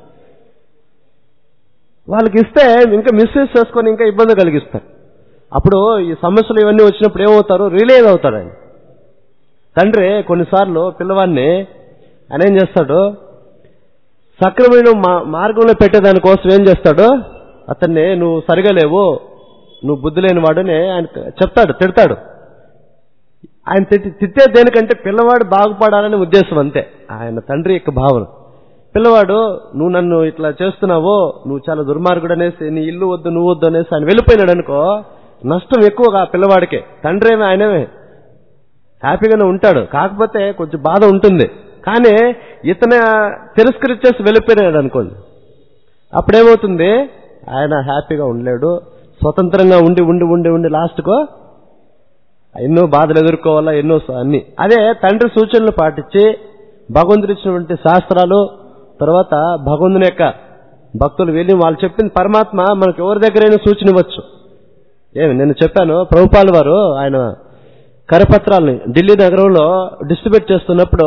S1: వాళ్ళకి ఇస్తే ఇంకా మిస్యూజ్ చేసుకొని ఇంకా ఇబ్బంది కలిగిస్తారు అప్పుడు ఈ సమస్యలు ఇవన్నీ వచ్చినప్పుడు ఏమవుతారు రిలీజ్ అవుతాడు ఆయన తండ్రి కొన్నిసార్లు పిల్లవాడిని ఆయన ఏం చేస్తాడు సక్రమైన మా- మార్గంలో పెట్టేదానికోసం ఏం చేస్తాడు అతన్ని నువ్వు సరిగా లేవు నువ్వు బుద్ధి లేని వాడని ఆయన చెప్తాడు తిడతాడు ఆయన తిట్టి తిట్టే దేనికంటే పిల్లవాడు బాగుపడాలనే ఉద్దేశం అంతే ఆయన తండ్రి యొక్క భావన పిల్లవాడు నువ్వు నన్ను ఇట్లా చేస్తున్నావో నువ్వు చాలా దుర్మార్గుడు అనేసి నీ ఇల్లు వద్దు నువ్వు వద్దు అనేసి ఆయన వెళ్ళిపోయినాడు అనుకో నష్టం ఎక్కువగా ఆ పిల్లవాడికే తండ్రి ఏమి ఆయనమే హ్యాపీగానే ఉంటాడు కాకపోతే కొంచెం బాధ ఉంటుంది కానీ ఇతను తిరస్కరించేసి వెళ్ళిపోయినాడు అనుకోండి అప్పుడేమవుతుంది ఆయన హ్యాపీగా ఉండలేడు స్వతంత్రంగా ఉండి ఉండి ఉండి ఉండి లాస్ట్కు ఎన్నో బాధలు ఎదుర్కోవాలా ఎన్నో స- అన్ని అదే తండ్రి సూచనలు పాటించి భగవంతుడు ఇచ్చినటువంటి శాస్త్రాలు తర్వాత భగవంతుని యొక్క భక్తులు వెళ్ళి వాళ్ళు చెప్పిన పరమాత్మ మనకు ఎవరి దగ్గరైనా సూచన ఇవ్వచ్చు ఏమి నేను చెప్పాను ప్రభుపాల్ వారు ఆయన కరపత్రాలని ఢిల్లీ నగరంలో డిస్ట్రిబ్యూట్ చేస్తున్నప్పుడు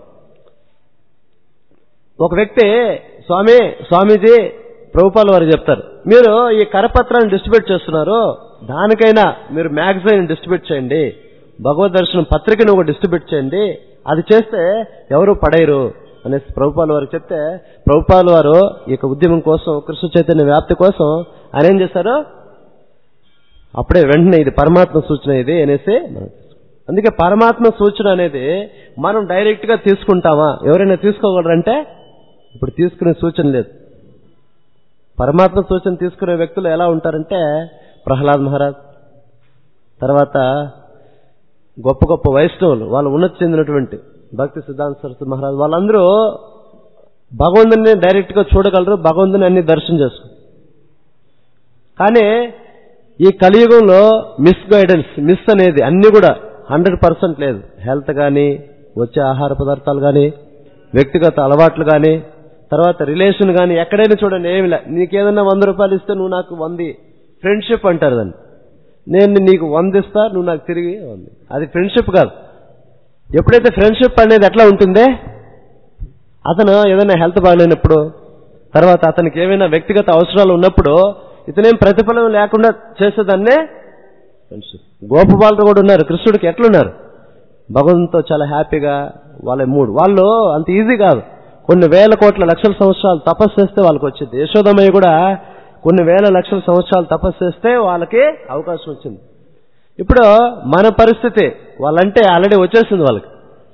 S1: ఒక వ్యక్తి స్వామి స్వామీజీ ప్రభుపాల వారు చెప్తారు మీరు ఈ కరపత్రాన్ని డిస్ట్రిబ్యూట్ చేస్తున్నారు దానికైనా మీరు మ్యాగజైన్ డిస్ట్రిబ్యూట్ చేయండి భగవద్ దర్శనం పత్రికను ఒక డిస్ట్రిబ్యూట్ చేయండి అది చేస్తే ఎవరు పడేరు అనేసి ప్రభుపాల వారు చెప్తే ప్రభుపాల వారు ఈ యొక్క ఉద్యమం కోసం కృష్ణ చైతన్య వ్యాప్తి కోసం ఆయన ఏం చేశారు అప్పుడే వెంటనే ఇది పరమాత్మ సూచన ఇది అనేసి మనకు తెలుసు. అందుకే పరమాత్మ సూచన అనేది మనం డైరెక్ట్ గా తీసుకుంటామా ఎవరైనా తీసుకోగలరంటే ఇప్పుడు తీసుకునే సూచన లేదు పరమాత్మ సూచన తీసుకునే వ్యక్తులు ఎలా ఉంటారంటే ప్రహ్లాద్ మహారాజ్ తర్వాత గొప్ప గొప్ప వైష్ణవులు వాళ్ళు ఉన్నతి చెందినటువంటి భక్తి సిద్ధాంత సరస్వతి మహారాజ్ వాళ్ళందరూ భగవంతుని డైరెక్ట్ గా చూడగలరు భగవంతుని అన్ని దర్శనం చేసుకుంటారు కానీ ఈ కలియుగంలో మిస్ గైడెన్స్ మిస్ అనేది అన్ని కూడా హండ్రెడ్ పర్సెంట్ లేదు హెల్త్ కానీ వచ్చే ఆహార పదార్థాలు కానీ వ్యక్తిగత అలవాట్లు కానీ తర్వాత రిలేషన్ కానీ ఎక్కడైనా చూడండి ఏమి లే నీకేదన్నా వంద రూపాయలు ఇస్తే నువ్వు నాకు వంది ఫ్రెండ్షిప్ అంటారు దాన్ని నేను నీకు వంద ఇస్తా నువ్వు నాకు తిరిగి వంది అది ఫ్రెండ్షిప్ కాదు ఎప్పుడైతే ఫ్రెండ్షిప్ అనేది ఎట్లా ఉంటుందే అతను ఏదైనా హెల్త్ బాగాలేనప్పుడు తర్వాత అతనికి ఏమైనా వ్యక్తిగత అవసరాలు ఉన్నప్పుడు ఇతనేం ప్రతిఫలం లేకుండా చేసేదాన్నే ఫ్రెండ్షిప్ గోపబాలు కూడా ఉన్నారు కృష్ణుడికి ఎట్లున్నారు భగవంతుతో చాలా హ్యాపీగా వాళ్ళ మూడు వాళ్ళు అంత ఈజీ కాదు కొన్ని వేల కోట్ల లక్షల సంవత్సరాలు తపస్సు చేస్తే వాళ్ళకి వచ్చింది యశోదమయ్య కూడా కొన్ని వేల లక్షల సంవత్సరాలు తపస్సు చేస్తే వాళ్ళకి అవకాశం వచ్చింది ఇప్పుడు మన పరిస్థితి వాళ్ళంటే ఆల్రెడీ వచ్చేసింది వాళ్ళకి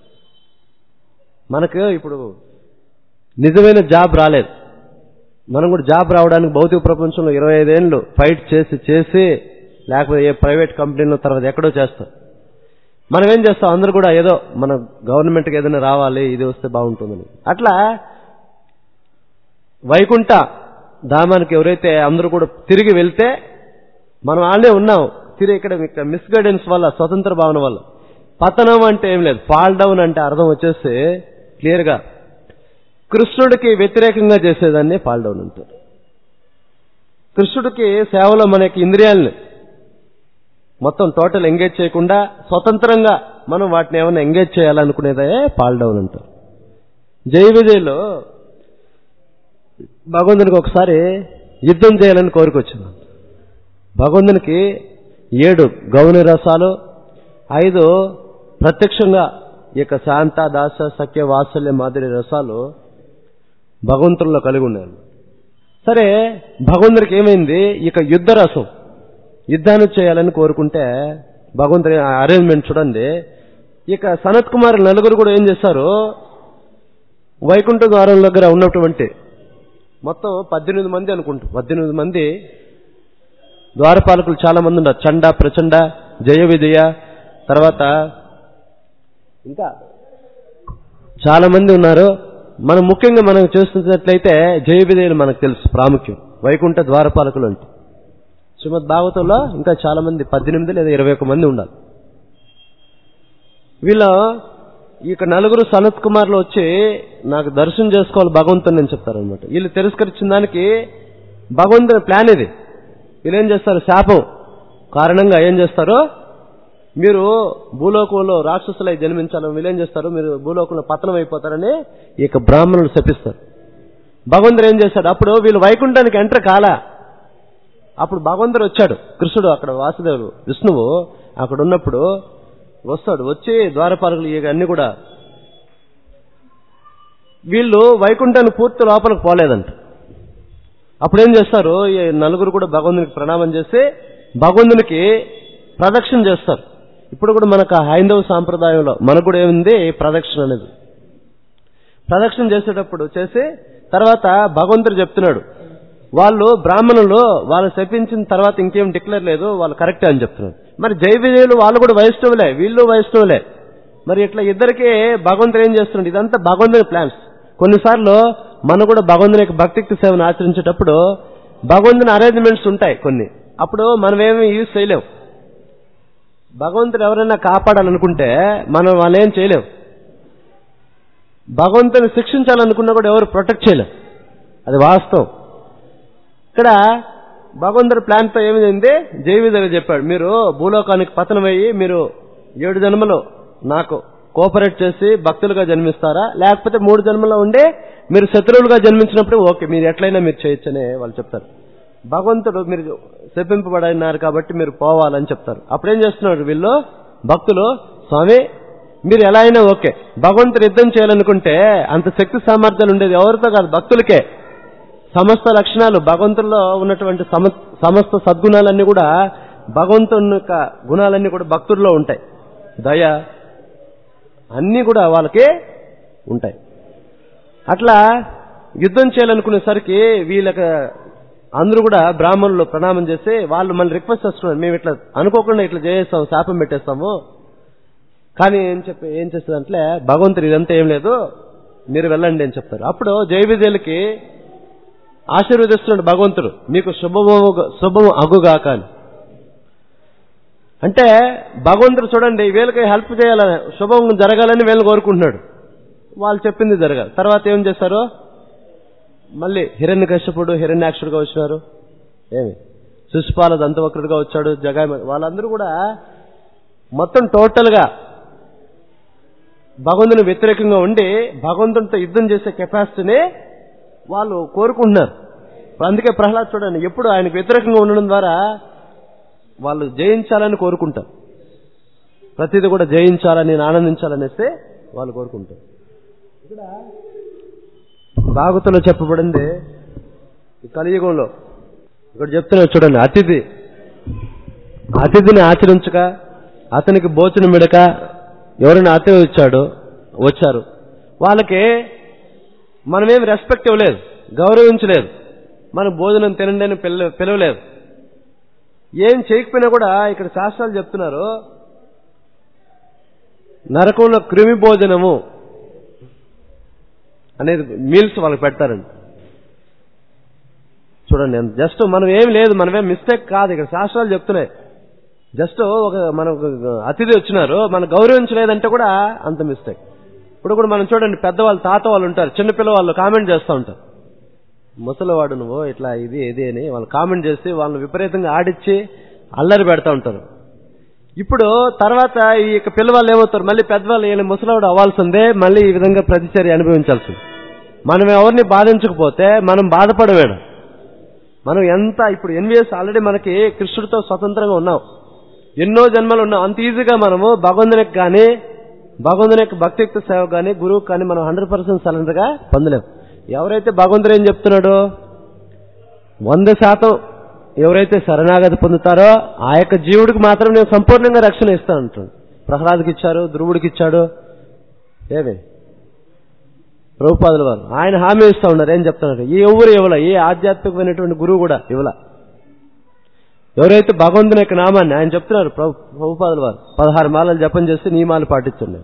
S1: మనకు ఇప్పుడు నిజమైన జాబ్ రాలేదు మనం కూడా జాబ్ రావడానికి భౌతిక ప్రపంచంలో ఇరవై ఐదేళ్ళు ఫైట్ చేసి చేసి లేకపోతే ఏ ప్రైవేట్ కంపెనీలో తర్వాత ఎక్కడో చేస్తాం మనం ఏం చేస్తాం అందరూ కూడా ఏదో మన గవర్నమెంట్కి ఏదైనా రావాలి ఇది వస్తే బాగుంటుందని అట్లా వైకుంఠ ధామానికి ఎవరైతే అందరూ కూడా తిరిగి వెళ్తే మనం ఆళ్ళే ఉన్నాం తిరిగి ఇక్కడ మిస్గైడెన్స్ వల్ల స్వతంత్ర భావన వల్ల పతనం అంటే ఏం లేదు ఫాల్ డౌన్ అంటే అర్థం వచ్చేసి క్లియర్గా కృష్ణుడికి వ్యతిరేకంగా చేసేదాన్ని ఫాల్ డౌన్ అంటారు కృష్ణుడికి సేవలో మనకి ఇంద్రియాలని మొత్తం టోటల్ ఎంగేజ్ చేయకుండా స్వతంత్రంగా మనం వాటిని ఏమైనా ఎంగేజ్ చేయాలనుకునేదే ఫాల్ డౌన్ అంటారు జై విజయ్లో భగవంతునికి ఒకసారి యుద్ధం చేయాలని కోరికొచ్చింది భగవంతునికి ఏడు గౌని రసాలు ఐదు ప్రత్యక్షంగా ఈ యొక్క శాంత దాస సఖ్య వాత్సల్య మాదిరి రసాలు భగవంతుల్లో కలిగి ఉన్నాయి సరే భగవంతుడికి ఏమైంది ఇక యుద్ధ రసం యుద్ధాన్ని చేయాలని కోరుకుంటే భగవంతుని అరేంజ్మెంట్ చూడండి ఇక సనత్ కుమార్ నలుగురు కూడా ఏం చేశారు వైకుంఠ ద్వారం దగ్గర ఉన్నటువంటి మొత్తం పద్దెనిమిది మంది అనుకుంటా పద్దెనిమిది మంది ద్వారపాలకులు చాలా మంది ఉన్నారు చండ ప్రచండ జయ విజయ తర్వాత ఇంకా చాలా మంది ఉన్నారు మనం ముఖ్యంగా మనం చూస్తున్నట్లయితే జయ విజయులు మనకు తెలుసు ప్రాముఖ్యం వైకుంఠ ద్వారపాలకులు అంటే శ్రీమద్ భాగవతంలో ఇంకా చాలా మంది పద్దెనిమిది లేదా ఇరవై ఒక మంది ఉండాలి వీళ్ళ ఇక నలుగురు సనత్ కుమార్లు వచ్చి నాకు దర్శనం చేసుకోవాలి భగవంతుని అని చెప్తారనమాట వీళ్ళు తిరస్కరించిన దానికి భగవంతుని ప్లాన్ ఇది వీళ్ళు ఏం చేస్తారు శాపం కారణంగా ఏం చేస్తారు మీరు భూలోకంలో రాక్షసులై జన్మించాలని వీళ్ళు ఏం చేస్తారు మీరు భూలోకంలో పతనం అయిపోతారని ఇక బ్రాహ్మణులు శపిస్తారు భగవంతుడు ఏం చేశాడు అప్పుడు వీళ్ళు వైకుంఠానికి ఎంటర్ కాలా అప్పుడు భగవంతుడు వచ్చాడు కృష్ణుడు అక్కడ వాసుదేవుడు విష్ణువు అక్కడ ఉన్నప్పుడు వస్తాడు వచ్చి ద్వారపాలకులు ఇక అన్ని కూడా వీళ్ళు వైకుంఠానికి పూర్తి లోపలికి పోలేదంట అప్పుడు ఏం చేస్తారు ఈ నలుగురు కూడా భగవంతునికి ప్రణామం చేసి భగవంతునికి ప్రదక్షిణ చేస్తారు ఇప్పుడు కూడా మనకు ఆ హైందవ సాంప్రదాయంలో మనకు కూడా ఏముంది ప్రదక్షిణ అనేది ప్రదక్షిణ చేసేటప్పుడు చేసి తర్వాత భగవంతుడు చెప్తున్నాడు వాళ్ళు బ్రాహ్మణులు వాళ్ళు శపించిన తర్వాత ఇంకేం డిక్లేర్ లేదు వాళ్ళు కరెక్టే అని చెప్తున్నారు మరి జై విజయులు వాళ్ళు కూడా వైష్ణవులే వీళ్ళు వైష్ణవులే మరి ఇట్లా ఇద్దరికి భగవంతుడు ఏం చేస్తున్నాడు ఇదంతా భగవంతుని ప్లాన్స్ కొన్నిసార్లు మనం కూడా భగవంతుని యొక్క భక్తికి సేవను ఆచరించేటప్పుడు భగవంతుని అరేంజ్మెంట్స్ ఉంటాయి కొన్ని అప్పుడు మనం ఏమి యూజ్ చేయలేం భగవంతుడు ఎవరైనా కాపాడాలనుకుంటే మనం వాళ్ళు ఏం చేయలేం భగవంతుని శిక్షించాలనుకున్నా కూడా ఎవరు ప్రొటెక్ట్ చేయలేం అది వాస్తవం ఇక్కడ భగవంతుడి ప్లాన్తో ఏమైంది జైవిధంగా చెప్పాడు మీరు భూలోకానికి పతనమయ్యి మీరు ఏడు జన్మలు నాకు కోఆపరేట్ చేసి భక్తులుగా జన్మిస్తారా లేకపోతే మూడు జన్మలో ఉండి మీరు శత్రువులుగా జన్మించినప్పుడు ఓకే మీరు ఎట్లయినా మీరు చేయొచ్చనే వాళ్ళు చెప్తారు భగవంతుడు మీరు శపింపబడినారు కాబట్టి మీరు పోవాలని చెప్తారు అప్పుడేం చేస్తున్నారు వీళ్ళు భక్తులు స్వామి మీరు ఎలా అయినా ఓకే భగవంతుడు యుద్ధం చేయాలనుకుంటే అంత శక్తి సామర్థ్యాలు ఉండేది ఎవరితో కాదు భక్తులకే సమస్త లక్షణాలు భగవంతుల్లో ఉన్నటువంటి సమ సమస్త సద్గుణాలన్నీ కూడా భగవంతుని యొక్క గుణాలన్నీ కూడా భక్తుల్లో ఉంటాయి దయ అన్నీ కూడా వాళ్ళకి ఉంటాయి అట్లా యుద్ధం చేయాలనుకునేసరికి వీళ్ళకి అందరూ కూడా బ్రాహ్మణులు ప్రణామం చేసి వాళ్ళు మళ్ళీ రిక్వెస్ట్ చేస్తున్నారు మేము ఇట్లా అనుకోకుండా ఇట్లా చేసేస్తాం శాపం పెట్టేస్తాము కానీ ఏం చెప్పి ఏం చేస్తుందంటే భగవంతుడు ఇదంతా ఏం లేదు మీరు వెళ్ళండి అని చెప్తారు అప్పుడు జై విజయులకి ఆశీర్వదిస్తున్నాడు భగవంతుడు మీకు శుభము శుభము అగుగాక అని అంటే భగవంతుడు చూడండి వీళ్ళకి హెల్ప్ చేయాలని శుభం జరగాలని వీళ్ళు కోరుకుంటున్నాడు వాళ్ళు చెప్పింది జరగాలి తర్వాత ఏం చేస్తారు మళ్ళీ హిరణ్య కశ్యపుడు హిరణ్యాక్షుడుగా వచ్చినారు ఏమి శిశుపాల దంతవక్రుడుగా వచ్చాడు జగాయ వాళ్ళందరూ కూడా మొత్తం టోటల్ గా భగవంతుని వ్యతిరేకంగా ఉండి భగవంతునితో యుద్ధం చేసే కెపాసిటీని వాళ్ళు కోరుకుంటున్నారు అందుకే ప్రహ్లాద్ చూడండి ఎప్పుడు ఆయనకు వ్యతిరేకంగా ఉండడం ద్వారా వాళ్ళు జయించాలని కోరుకుంటారు ప్రతిదీ కూడా జయించాలని ఆనందించాలనేస్తే వాళ్ళు కోరుకుంటారు ఇక్కడ భాగవతంలో చెప్పబడింది ఈ కలియుగంలో ఇక్కడ చెప్తున్నారు చూడండి అతిథి అతిథిని ఆచరించక అతనికి భోజనం మిడక ఎవరైనా అతిథి వచ్చాడు వచ్చారు వాళ్ళకి మనమేం రెస్పెక్ట్ ఇవ్వలేదు గౌరవించలేదు మన భోజనం తినండి అని పిల్ల పిలవలేదు ఏం చేయకపోయినా కూడా ఇక్కడ శాస్త్రాలు చెప్తున్నారు నరకంలో క్రిమి భోజనము అనేది మీల్స్ వాళ్ళకి పెడతారండి చూడండి జస్ట్ మనం ఏం లేదు మనమేం మిస్టేక్ కాదు ఇక్కడ శాస్త్రాలు చెప్తున్నాయి జస్ట్ ఒక మన అతిథి వచ్చినారు మనం గౌరవించలేదంటే కూడా అంత మిస్టేక్ ఇప్పుడు కూడా మనం చూడండి పెద్దవాళ్ళు తాత వాళ్ళు ఉంటారు చిన్నపిల్ల వాళ్ళు కామెంట్ చేస్తూ ఉంటారు ముసలివాడు నువ్వు ఇట్లా ఇది ఇది అని వాళ్ళు కామెంట్ చేసి వాళ్ళని విపరీతంగా ఆడిచ్చి అల్లరి పెడతా ఉంటారు ఇప్పుడు తర్వాత ఈ యొక్క పిల్లవాళ్ళు ఏమవుతారు మళ్ళీ పెద్దవాళ్ళు ఈయన ముసలివాడు అవ్వాల్సిందే మళ్ళీ ఈ విధంగా ప్రతిచర్య అనుభవించాల్సింది మనం ఎవరిని బాధించకపోతే మనం బాధపడవేడు మనం ఎంత ఇప్పుడు ఎన్విఎస్ ఆల్రెడీ మనకి కృష్ణుడితో స్వతంత్రంగా ఉన్నాం ఎన్నో జన్మలు ఉన్నాం అంత ఈజీగా మనము భగవంతునికి కానీ భగవంతుని యొక్క భక్తియుక్త సేవ కానీ గురువు కానీ మనం హండ్రెడ్ పర్సెంట్ సరెండర్ గా పొందలేం ఎవరైతే భగవంతుడు ఏం చెప్తున్నాడో వంద శాతం ఎవరైతే శరణాగతి పొందుతారో ఆ యొక్క జీవుడికి మాత్రం నేను సంపూర్ణంగా రక్షణ ఇస్తాను అంటాడు ప్రహ్లాద్కి ఇచ్చారు ధ్రువుడికి ఇచ్చాడు ఏమి ప్రభుపాదుల వారు ఆయన హామీ ఇస్తా ఉన్నారు ఏం చెప్తున్నారు ఏ ఎవరు ఇవ్వల ఏ ఆధ్యాత్మికమైనటువంటి గురువు కూడా ఇవ్వల ఎవరైతే భగవంతుని యొక్క నామాన్ని ఆయన చెప్తున్నారు ప్రభు ప్రభుపాదుల వారు పదహారు మాలలు జపం చేసి నియమాలు పాటించండి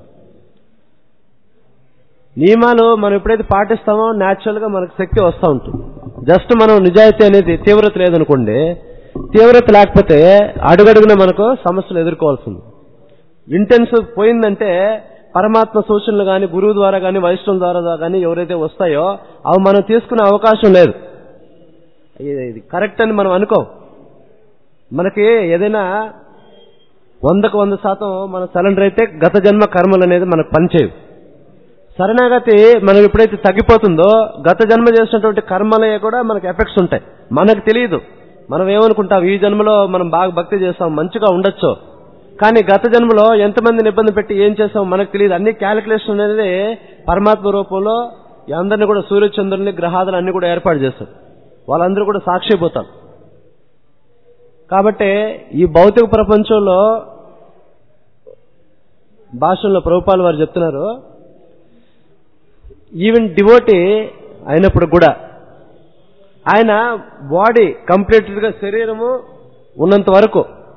S1: నియమాలు మనం ఎప్పుడైతే పాటిస్తామో న్యాచురల్ గా మనకు శక్తి వస్తూ ఉంటుంది జస్ట్ మనం నిజాయితీ అనేది తీవ్రత లేదనుకోండి తీవ్రత లేకపోతే అడుగడుగున మనకు సమస్యలు ఎదుర్కోవాల్సింది ఇంటెన్స్ పోయిందంటే పరమాత్మ సూచనలు కానీ గురువు ద్వారా కానీ వైష్ణవం ద్వారా కానీ ఎవరైతే వస్తాయో అవి మనం తీసుకునే అవకాశం లేదు ఇది- ఇది కరెక్ట్ అని మనం అనుకో మనకి ఏదైనా వందకు వంద శాతం మన సరెండర్ అయితే గత జన్మ కర్మలు అనేది మనకు పనిచేయవు శరణాగతి మనం ఎప్పుడైతే తగ్గిపోతుందో గత జన్మ చేసినటువంటి కర్మలే కూడా మనకు ఎఫెక్ట్స్ ఉంటాయి మనకు తెలియదు మనం ఏమనుకుంటాం ఈ జన్మలో మనం బాగా భక్తి చేస్తాం మంచిగా ఉండొచ్చు కానీ గత జన్మలో ఎంతమందిని ఇబ్బంది పెట్టి ఏం చేస్తాం మనకు తెలియదు అన్ని క్యాలిక్యులేషన్ అనేది పరమాత్మ రూపంలో ఈ అందరిని కూడా సూర్యచంద్రుల్ని గ్రహాదులు అన్ని కూడా ఏర్పాటు చేస్తారు వాళ్ళందరూ కూడా సాక్షిపోతారు కాబట్టి ఈ భౌతిక ప్రపంచంలో భాషల్లో ప్రభుపాలు వారు చెప్తున్నారు ఈవెన్ డివోటీ అయినప్పుడు కూడా ఆయన బాడీ కంప్లీట్ గా శరీరము ఉన్నంత వరకు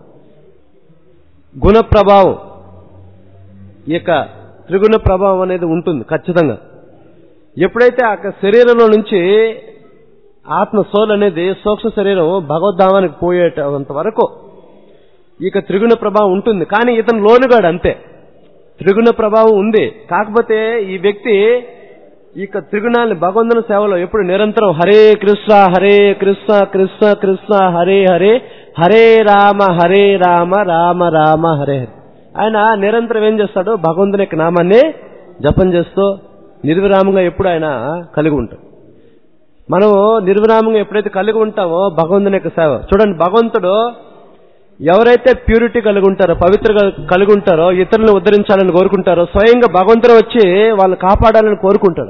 S1: గుణ ప్రభావం ఈ యొక్క త్రిగుణ ప్రభావం అనేది ఉంటుంది ఖచ్చితంగా ఎప్పుడైతే ఆ యొక్క శరీరంలో నుంచి ఆత్మ సోల్ అనేది సూక్ష్మ శరీరం భగవద్ధామానికి పోయేటంత వరకు ఇక త్రిగుణ ప్రభావం ఉంటుంది కానీ ఇతను లోనుగాడు అంతే త్రిగుణ ప్రభావం ఉంది కాకపోతే ఈ వ్యక్తి ఇక త్రిగుణాన్ని భగవంతుని సేవలో ఎప్పుడు నిరంతరం హరే కృష్ణ హరే కృష్ణ కృష్ణ కృష్ణ హరే హరే హరే రామ హరే రామ రామ రామ హరే హరే ఆయన నిరంతరం ఏం చేస్తాడు భగవంతుని యొక్క నామాన్ని జపం చేస్తూ నిర్విరామంగా ఎప్పుడు ఆయన కలిగి ఉంటాడు మనం నిర్విరామంగా ఎప్పుడైతే కలిగి ఉంటామో భగవంతుని యొక్క సేవ చూడండి భగవంతుడు ఎవరైతే ప్యూరిటీ కలిగి ఉంటారో పవిత్రగా కలిగి ఉంటారో ఇతరులను ఉద్ధరించాలని కోరుకుంటారో స్వయంగా భగవంతుడు వచ్చి వాళ్ళు కాపాడాలని కోరుకుంటాడు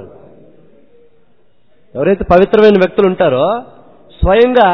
S1: ఎవరైతే పవిత్రమైన వ్యక్తులు ఉంటారో స్వయంగా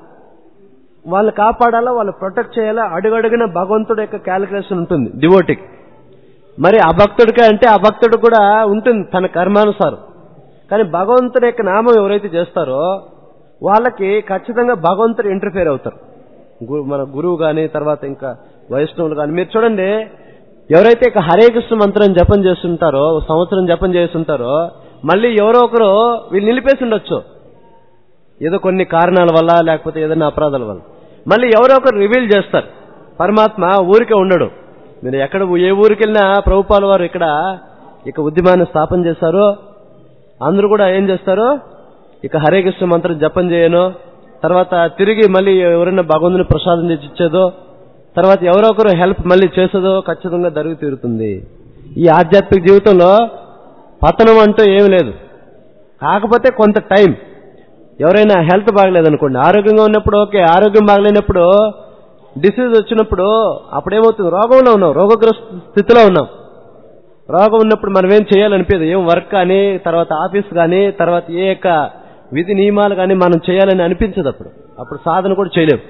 S1: వాళ్ళు కాపాడాలా వాళ్ళు ప్రొటెక్ట్ చేయాలా అడుగడుగున భగవంతుడు యొక్క క్యాలిక్యులేషన్ ఉంటుంది డివోటికి మరి అభక్తుడికి అంటే అభక్తుడు కూడా ఉంటుంది తన కర్మానుసారం కానీ భగవంతుడి యొక్క నామం ఎవరైతే చేస్తారో వాళ్ళకి ఖచ్చితంగా భగవంతుడు ఇంటర్ఫేర్ అవుతారు గు- మన గురువు గాని తర్వాత ఇంకా వైష్ణవులు కానీ మీరు చూడండి ఎవరైతే ఇక హరే కృష్ణ మంత్రం జపం చేస్తుంటారో ఒక సంవత్సరం జపం చేస్తుంటారో మళ్ళీ ఎవరో ఒకరు వీళ్ళు నిలిపేసి ఉండొచ్చు ఏదో కొన్ని కారణాల వల్ల లేకపోతే ఏదైనా అపరాధాల వల్ల మళ్ళీ ఎవరో ఒకరు రివీల్ చేస్తారు పరమాత్మ ఊరికే ఉండడు మీరు ఎక్కడ ఏ ఊరికి వెళ్ళినా ప్రభుపాల వారు ఇక్కడ ఇక ఉద్యమాన్ని స్థాపన చేశారు అందరూ కూడా ఏం చేస్తారు ఇక హరే కృష్ణ మంత్రం జపం చేయను తర్వాత తిరిగి మళ్ళీ ఎవరైనా భగవంతుని ప్రసాదం తెచ్చి ఇచ్చేదో తర్వాత ఎవరో ఒకరు హెల్ప్ మళ్ళీ చేసేదో ఖచ్చితంగా జరుగు తీరుతుంది ఈ ఆధ్యాత్మిక జీవితంలో పతనం అంటూ ఏమీ లేదు కాకపోతే కొంత టైం ఎవరైనా హెల్త్ బాగలేదనుకోండి ఆరోగ్యంగా ఉన్నప్పుడు ఓకే ఆరోగ్యం బాగలేనప్పుడు డిసీజ్ వచ్చినప్పుడు అప్పుడేమవుతుంది రోగంలో ఉన్నాం రోగగ్రస్త స్థితిలో ఉన్నాం రోగం ఉన్నప్పుడు మనం ఏం చేయాలనిపించదు ఏం వర్క్ కానీ తర్వాత ఆఫీస్ కానీ తర్వాత ఏ యొక్క విధి నియమాలు కానీ మనం చేయాలని అనిపించదు అప్పుడు అప్పుడు సాధన కూడా చేయలేము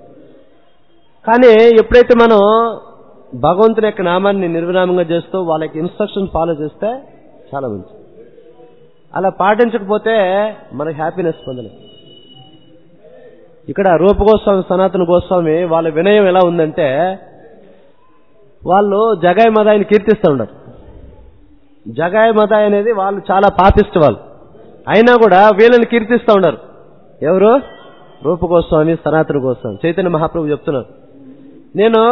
S1: కానీ ఎప్పుడైతే మనం భగవంతుని యొక్క నామాన్ని నిర్విరామంగా చేస్తూ వాళ్ళ యొక్క ఇన్స్ట్రక్షన్ ఫాలో చేస్తే చాలా మంచిది అలా పాటించకపోతే మనకి హ్యాపీనెస్ పొందలేదు ఇక్కడ రూపగోస్వామి సనాతన గోస్వామి వాళ్ళ వినయం ఎలా ఉందంటే వాళ్ళు జగాయి మదాయిని కీర్తిస్తూ ఉన్నారు జగాయి మదాయి అనేది వాళ్ళు చాలా పాపిస్ట్ వాళ్ళు అయినా కూడా వీళ్ళని కీర్తిస్తూ ఉన్నారు ఎవరు రూపగోస్వామి సనాతన గోస్వామి చైతన్య మహాప్రభు చెప్తున్నారు నేను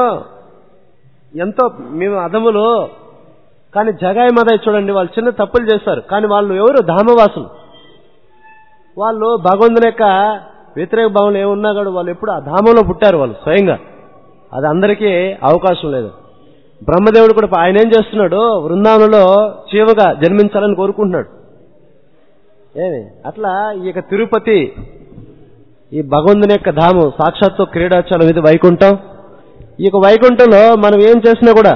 S1: ఎంతో మేము అదములు కానీ జగాయి మదాయి చూడండి వాళ్ళు చిన్న తప్పులు చేస్తారు కానీ వాళ్ళు ఎవరు ధామవాసులు వాళ్ళు భగవంతుని యొక్క వ్యతిరేక భావనలు ఏమున్నా కూడా వాళ్ళు ఎప్పుడు ఆ ధామంలో పుట్టారు వాళ్ళు స్వయంగా అది అందరికీ అవకాశం లేదు బ్రహ్మదేవుడు కూడా ఆయన ఏం చేస్తున్నాడు బృందావనంలో చీవగా జన్మించాలని కోరుకుంటున్నాడు ఏమి అట్లా ఈ యొక్క తిరుపతి ఈ భగవంతుని యొక్క ధామం సాక్షాత్తు క్రీడాచలం ఇది వైకుంఠం ఈ యొక్క వైకుంఠంలో మనం ఏం చేసినా కూడా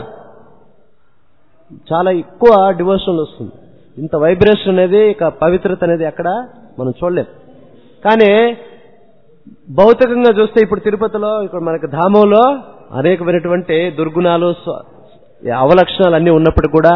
S1: చాలా ఎక్కువ డివోషన్ వస్తుంది ఇంత వైబ్రేషన్ అనేది ఇక పవిత్రత అనేది ఎక్కడ మనం చూడలేం కానీ భౌతికంగా చూస్తే ఇప్పుడు తిరుపతిలో ఇక్కడ మనకి ధామంలో అనేకమైనటువంటి దుర్గుణాలు స్వ- అవలక్షణాలు అన్నీ ఉన్నప్పటికీ కూడా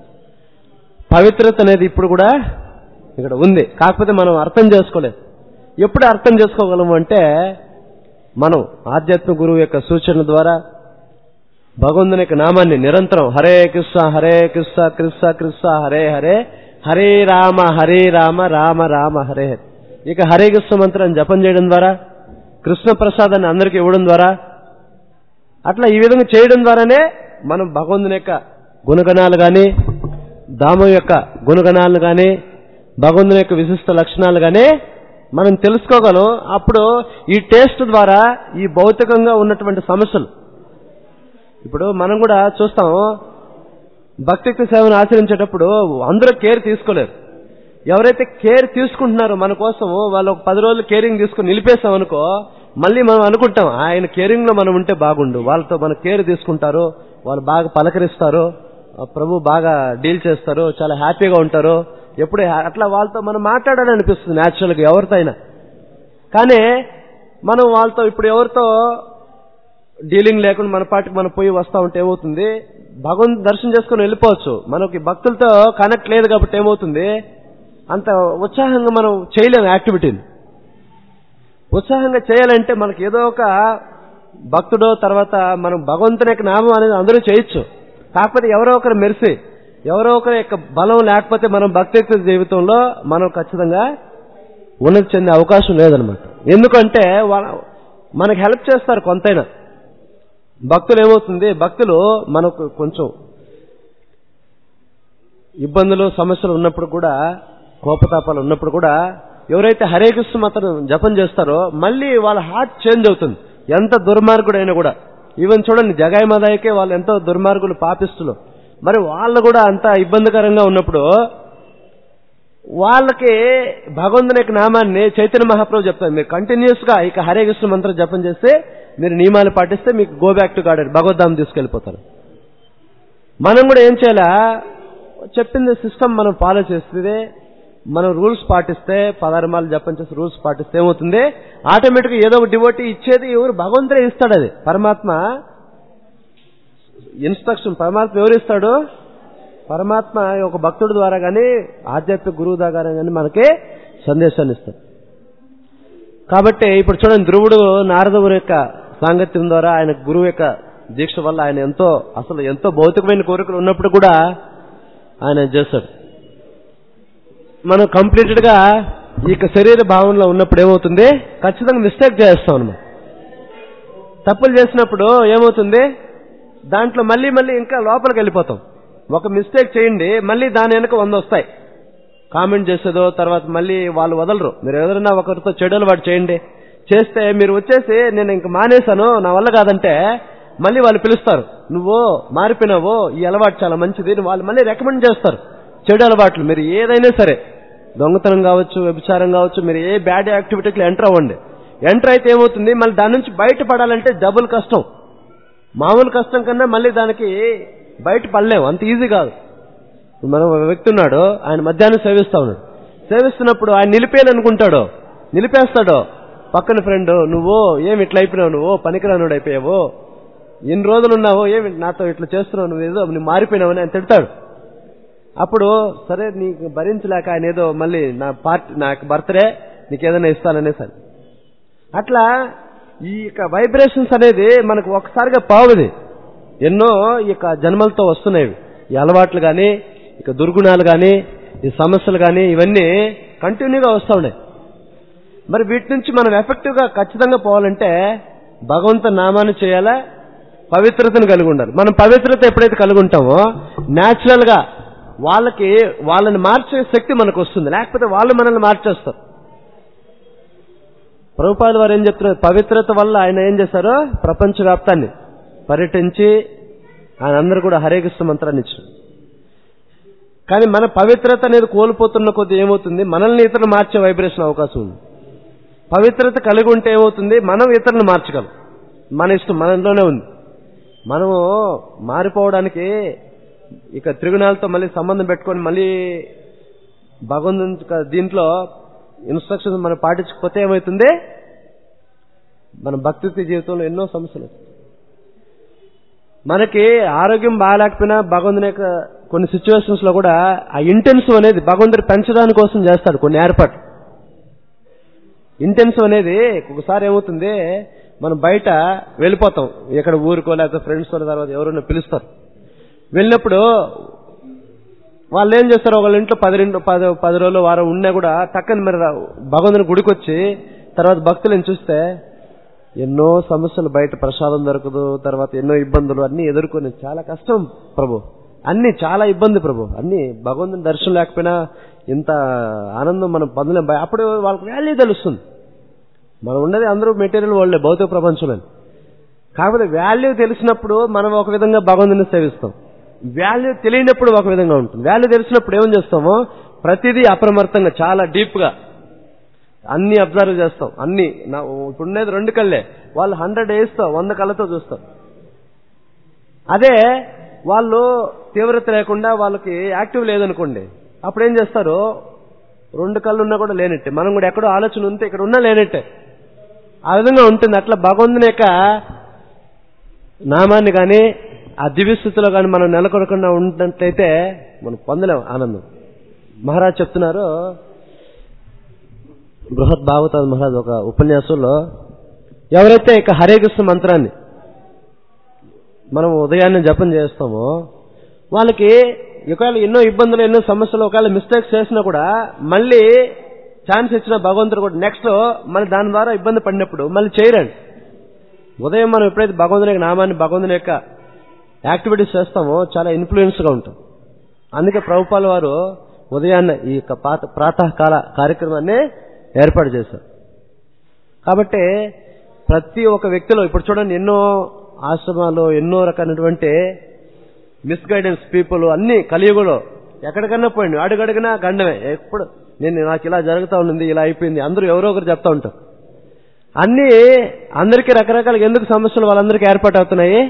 S1: పవిత్రత అనేది ఇప్పుడు కూడా ఇక్కడ ఉంది కాకపోతే మనం అర్థం చేసుకోలేదు ఎప్పుడు అర్థం చేసుకోగలము అంటే మనం ఆధ్యాత్మిక గురువు యొక్క సూచన ద్వారా భగవంతుని యొక్క నామాన్ని నిరంతరం హరే కృష్ణ హరే కృష్ణ కృష్ణ కృష్ణ హరే హరే హరే రామ హరే రామ రామ రామ హరే హరే ఇక హరే కృష్ణ మంత్రాన్ని జపం చేయడం ద్వారా కృష్ణ ప్రసాదాన్ని అందరికి ఇవ్వడం ద్వారా అట్లా ఈ విధంగా చేయడం ద్వారానే మనం భగవంతుని యొక్క గుణగణాలు కానీ దామం యొక్క గుణగణాలను కానీ భగవంతుని యొక్క విశిష్ట లక్షణాలు కానీ మనం తెలుసుకోగలం అప్పుడు ఈ టేస్ట్ ద్వారా ఈ భౌతికంగా ఉన్నటువంటి సమస్యలు ఇప్పుడు మనం కూడా చూస్తాం భక్తియుక్త సేవను ఆచరించేటప్పుడు అందరూ కేర్ తీసుకోలేరు ఎవరైతే కేర్ తీసుకుంటున్నారో మన కోసం వాళ్ళు ఒక పది రోజులు కేరింగ్ తీసుకుని నిలిపేస్తాం అనుకో మళ్ళీ మనం అనుకుంటాం ఆయన కేరింగ్ లో మనం ఉంటే బాగుండు వాళ్ళతో మన కేర్ తీసుకుంటారు వాళ్ళు బాగా పలకరిస్తారు ఆ ప్రభు బాగా డీల్ చేస్తారు చాలా హ్యాపీగా ఉంటారు ఎప్పుడు హ్యా- అట్లా వాళ్ళతో మనం మాట్లాడాలని అనిపిస్తుంది న్యాచురల్ గా ఎవరితో అయినా కానీ మనం వాళ్ళతో ఇప్పుడు ఎవరితో డీలింగ్ లేకుండా మన పాటికి మనం పోయి వస్తా ఉంటే ఏమవుతుంది భగవంతు దర్శనం చేసుకుని వెళ్ళిపోవచ్చు మనకి భక్తులతో కనెక్ట్ లేదు కాబట్టి ఏమవుతుంది అంత ఉత్సాహంగా మనం చేయలేము యాక్టివిటీని ఉత్సాహంగా చేయాలంటే మనకి ఏదో ఒక భక్తుడో తర్వాత మనం భగవంతుని యొక్క నామం అనేది అందరూ చేయొచ్చు కాకపోతే ఎవరో ఒకరు మెరిసి ఎవరో ఒకరి యొక్క బలం లేకపోతే మనం భక్తియుక్త జీవితంలో మనం ఖచ్చితంగా ఉన్నతి చెందే అవకాశం లేదనమాట ఎందుకంటే వాళ్ళ- మనకు హెల్ప్ చేస్తారు కొంతైనా భక్తులు ఏమవుతుంది భక్తులు మనకు కొంచెం ఇబ్బందులు సమస్యలు ఉన్నప్పుడు కూడా కోపతాపాలు ఉన్నప్పుడు కూడా ఎవరైతే హరే కృష్ణ మాత్రం జపం చేస్తారో మళ్ళీ వాళ్ళ హార్ట్ చేంజ్ అవుతుంది ఎంత దుర్మార్గుడైనా కూడా ఈవెన్ చూడండి జగాయి మదాయికే వాళ్ళు ఎంతో దుర్మార్గులు పాపిస్తులు మరి వాళ్ళు కూడా అంత ఇబ్బందికరంగా ఉన్నప్పుడు వాళ్ళకి భగవంతుని యొక్క నామాన్ని చైతన్య మహాప్రభు చెప్తారు మీరు కంటిన్యూస్ గా ఇక హరే కృష్ణ మంత్రం జపం చేస్తే మీరు నియమాలు పాటిస్తే మీకు గో బ్యాక్ టు గాడ్ భగవద్ధాం తీసుకెళ్లిపోతారు మనం కూడా ఏం చేయాలా చెప్పింది సిస్టమ్ మనం ఫాలో చేస్తే మనం రూల్స్ పాటిస్తే పదార్థమాలు జపం చేసి రూల్స్ పాటిస్తే ఏమవుతుంది ఆటోమేటిక్ ఏదో ఒక డివోటీ ఇచ్చేది ఎవరు భగవంతుడే ఇస్తాడు అది పరమాత్మ ఇన్స్ట్రక్షన్ పరమాత్మ ఎవరు ఇస్తాడు పరమాత్మ ఒక భక్తుడి ద్వారా కానీ ఆధ్యాత్మిక గురువు ద్వారా కానీ మనకి సందేశాన్ని ఇస్తాడు కాబట్టి ఇప్పుడు చూడండి ధ్రువుడు నారదుని యొక్క సాంగత్యం ద్వారా ఆయన గురువు యొక్క దీక్ష వల్ల ఆయన ఎంతో అసలు ఎంతో భౌతికమైన కోరికలు ఉన్నప్పుడు కూడా ఆయన చేస్తాడు మనం కంప్లీటెడ్ గా ఈ యొక్క శరీర భావంలో ఉన్నప్పుడు ఏమవుతుంది ఖచ్చితంగా మిస్టేక్ చేస్తాం అనమాట తప్పులు చేసినప్పుడు ఏమవుతుంది దాంట్లో మళ్ళీ మళ్ళీ ఇంకా లోపలికి వెళ్ళిపోతాం ఒక మిస్టేక్ చేయండి మళ్ళీ దాని వెనక వంద వస్తాయి కామెంట్ చేసేదో తర్వాత మళ్ళీ వాళ్ళు వదలరు మీరు ఎవరైనా ఒకరితో చెడు అలవాటు చేయండి చేస్తే మీరు వచ్చేసి నేను ఇంక మానేశాను నా వల్ల కాదంటే మళ్ళీ వాళ్ళు పిలుస్తారు నువ్వు మారిపోయినావు ఈ అలవాటు చాలా మంచిది అని వాళ్ళు మళ్ళీ రికమెండ్ చేస్తారు చెడు అలవాట్లు మీరు ఏదైనా సరే దొంగతనం కావచ్చు వ్యభిచారం కావచ్చు మీరు ఏ బ్యాడ్ యాక్టివిటీకి ఎంటర్ అవ్వండి ఎంటర్ అయితే ఏమవుతుంది మళ్ళీ దాని నుంచి బయటపడాలంటే డబుల్ కష్టం మామూలు కష్టం కన్నా మళ్ళీ దానికి బయట పడలేము అంత ఈజీ కాదు మనం ఒక వ్యక్తి ఉన్నాడు ఆయన మధ్యాహ్నం సేవిస్తా ఉన్నాడు సేవిస్తున్నప్పుడు ఆయన నిలిపేయాలనుకుంటాడు నిలిపేస్తాడు పక్కన ఫ్రెండ్ నువ్వు ఏమి ఇట్లా అయిపోయినావు నువ్వు పనికిరానుడు అయిపోయావు ఎన్ని రోజులు ఉన్నావు ఏమి నాతో ఇట్లా చేస్తున్నావు నువ్వు ఏదో నువ్వు మారిపోయినావు అని ఆయన తిడతాడు అప్పుడు సరే నీకు భరించలేక ఆయన ఏదో మళ్ళీ నా పార్టీ నాకు బర్త్డే నీకు ఏదైనా ఇస్తాననే సరే అట్లా ఈ యొక్క వైబ్రేషన్స్ అనేది మనకు ఒకసారిగా పావుది ఎన్నో ఈ యొక్క జన్మలతో వస్తున్నాయి ఈ అలవాట్లు కానీ ఇక దుర్గుణాలు కానీ ఈ సమస్యలు కానీ ఇవన్నీ కంటిన్యూగా వస్తూ ఉన్నాయి మరి వీటి నుంచి మనం ఎఫెక్టివ్ గా ఖచ్చితంగా పోవాలంటే భగవంతు నామాన్ని చేయాలా పవిత్రతను కలిగి ఉండాలి మనం పవిత్రత ఎప్పుడైతే కలిగి ఉంటామో న్యాచురల్ గా వాళ్ళకి వాళ్ళని మార్చే శక్తి మనకు వస్తుంది లేకపోతే వాళ్ళు మనల్ని మార్చేస్తారు ప్రభుపాద వారు ఏం చెప్తున్నారు పవిత్రత వల్ల ఆయన ఏం చేశారో ప్రపంచవ్యాప్తాన్ని పర్యటించి ఆయన అందరూ కూడా హరే కృష్ణ మంత్రాన్ని ఇచ్చారు కానీ మన పవిత్రత అనేది కోల్పోతున్న కొద్ది ఏమవుతుంది మనల్ని ఇతరులు మార్చే వైబ్రేషన్ అవకాశం ఉంది పవిత్రత కలిగి ఉంటే ఏమవుతుంది మనం ఇతరులను మార్చగలం మన ఇష్టం మనలోనే ఉంది మనము మారిపోవడానికి ఇక త్రిగుణాలతో మళ్ళీ సంబంధం పెట్టుకొని మళ్ళీ భగవంతు దీంట్లో ఇన్స్ట్రక్షన్స్ మనం పాటించకపోతే ఏమవుతుంది మన భక్తి జీవితంలో ఎన్నో సమస్యలు వస్తాయి. మనకి ఆరోగ్యం బాగాలేకపోయినా భగవంతుని యొక్క కొన్ని సిచ్యువేషన్స్ లో కూడా ఆ ఇంటెన్సివ్ అనేది భగవంతుడు పెంచడానికి కోసం చేస్తాడు కొన్ని ఏర్పాటు ఇంటెన్సివ్ అనేది ఒకసారి ఏమవుతుంది మనం బయట వెళ్ళిపోతాం ఎక్కడ ఊరికో లేకపోతే ఫ్రెండ్స్ తర్వాత ఎవరైనా పిలుస్తారు వెళ్ళినప్పుడు వాళ్ళు ఏం చేస్తారు ఒకళ్ళ ఇంట్లో పది రెండు పది పది రోజులు వారం ఉన్నా కూడా టక్కని మరి భగవంతుని గుడికి వచ్చి తర్వాత భక్తులను చూస్తే ఎన్నో సమస్యలు బయట ప్రసాదం దొరకదు తర్వాత ఎన్నో ఇబ్బందులు అన్ని ఎదుర్కొని చాలా కష్టం ప్రభు అన్ని చాలా ఇబ్బంది ప్రభు అన్ని భగవంతుని దర్శనం లేకపోయినా ఇంత ఆనందం మనం పొందలేం భయ- అప్పుడు వాళ్ళకి వాల్యూ తెలుస్తుంది మనం ఉన్నది అందరూ మెటీరియల్ వాళ్ళే భౌతిక ప్రపంచంలో కాకపోతే వాల్యూ తెలిసినప్పుడు మనం ఒక విధంగా భగవంతుని సేవిస్తాం వాల్యూ తెలియనప్పుడు ఒక విధంగా ఉంటుంది వాల్యూ తెలిసినప్పుడు ఏం చేస్తామో ప్రతిదీ అప్రమత్తంగా చాలా డీప్ గా అన్ని అబ్జర్వ్ చేస్తాం అన్ని నా- ఇప్పుడు ఉండేది రెండు కళ్ళే వాళ్ళు హండ్రెడ్ వేస్తాం వంద కళ్ళతో చూస్తాం అదే వాళ్ళు తీవ్రత లేకుండా వాళ్ళకి యాక్టివ్ లేదనుకోండి అప్పుడు ఏం చేస్తారు రెండు కళ్ళు ఉన్నా కూడా లేనట్టే మనం కూడా ఎక్కడో ఆలోచన ఉంటే ఇక్కడ ఉన్నా లేనట్టే ఆ విధంగా ఉంటుంది అట్లా భగవంతుని యొక్క నామాన్ని కానీ ఆ దివ్యస్థితిలో కానీ మనం నెలకొనకుండా ఉన్నట్లయితే మనం పొందలేం ఆనందం మహారాజ్ చెప్తున్నారు బృహత్ భాగవత మహారాజ్ ఒక ఉపన్యాసంలో ఎవరైతే ఇక హరే కృష్ణ మంత్రాన్ని మనం ఉదయాన్నే జపం చేస్తామో వాళ్ళకి ఒకవేళ ఎన్నో ఇబ్బందులు ఎన్నో సమస్యలు ఒకవేళ మిస్టేక్స్ చేసినా కూడా మళ్ళీ ఛాన్స్ ఇచ్చిన భగవంతుడు కూడా నెక్స్ట్ మళ్ళీ దాని ద్వారా ఇబ్బంది పడినప్పుడు మళ్ళీ చేయరండి ఉదయం మనం ఎప్పుడైతే భగవంతుని యొక్క నామాన్ని భగవంతుని యొక్క యాక్టివిటీస్ చేస్తామో చాలా ఇన్ఫ్లుయెన్స్ గా ఉంటాం అందుకే ప్రభుపాల వారు ఉదయాన్నే ఈ యొక్క పాత ప్రాతకాల కార్యక్రమాన్ని ఏర్పాటు చేశారు కాబట్టి ప్రతి ఒక్క వ్యక్తిలో ఇప్పుడు చూడండి ఎన్నో ఆశ్రమాలు ఎన్నో రకాలైనటువంటి మిస్గైడెన్స్ పీపుల్ అన్ని కలియుగలో ఎక్కడికన్నా పోయింది అడుగడుగునా గండమే ఎప్పుడు నేను నాకు ఇలా జరుగుతూ ఉంది ఇలా అయిపోయింది అందరూ ఎవరో ఒకరు చెప్తా ఉంటారు అన్ని అందరికీ రకరకాల ఎందుకు సమస్యలు వాళ్ళందరికీ ఏర్పాటు అవుతున్నాయి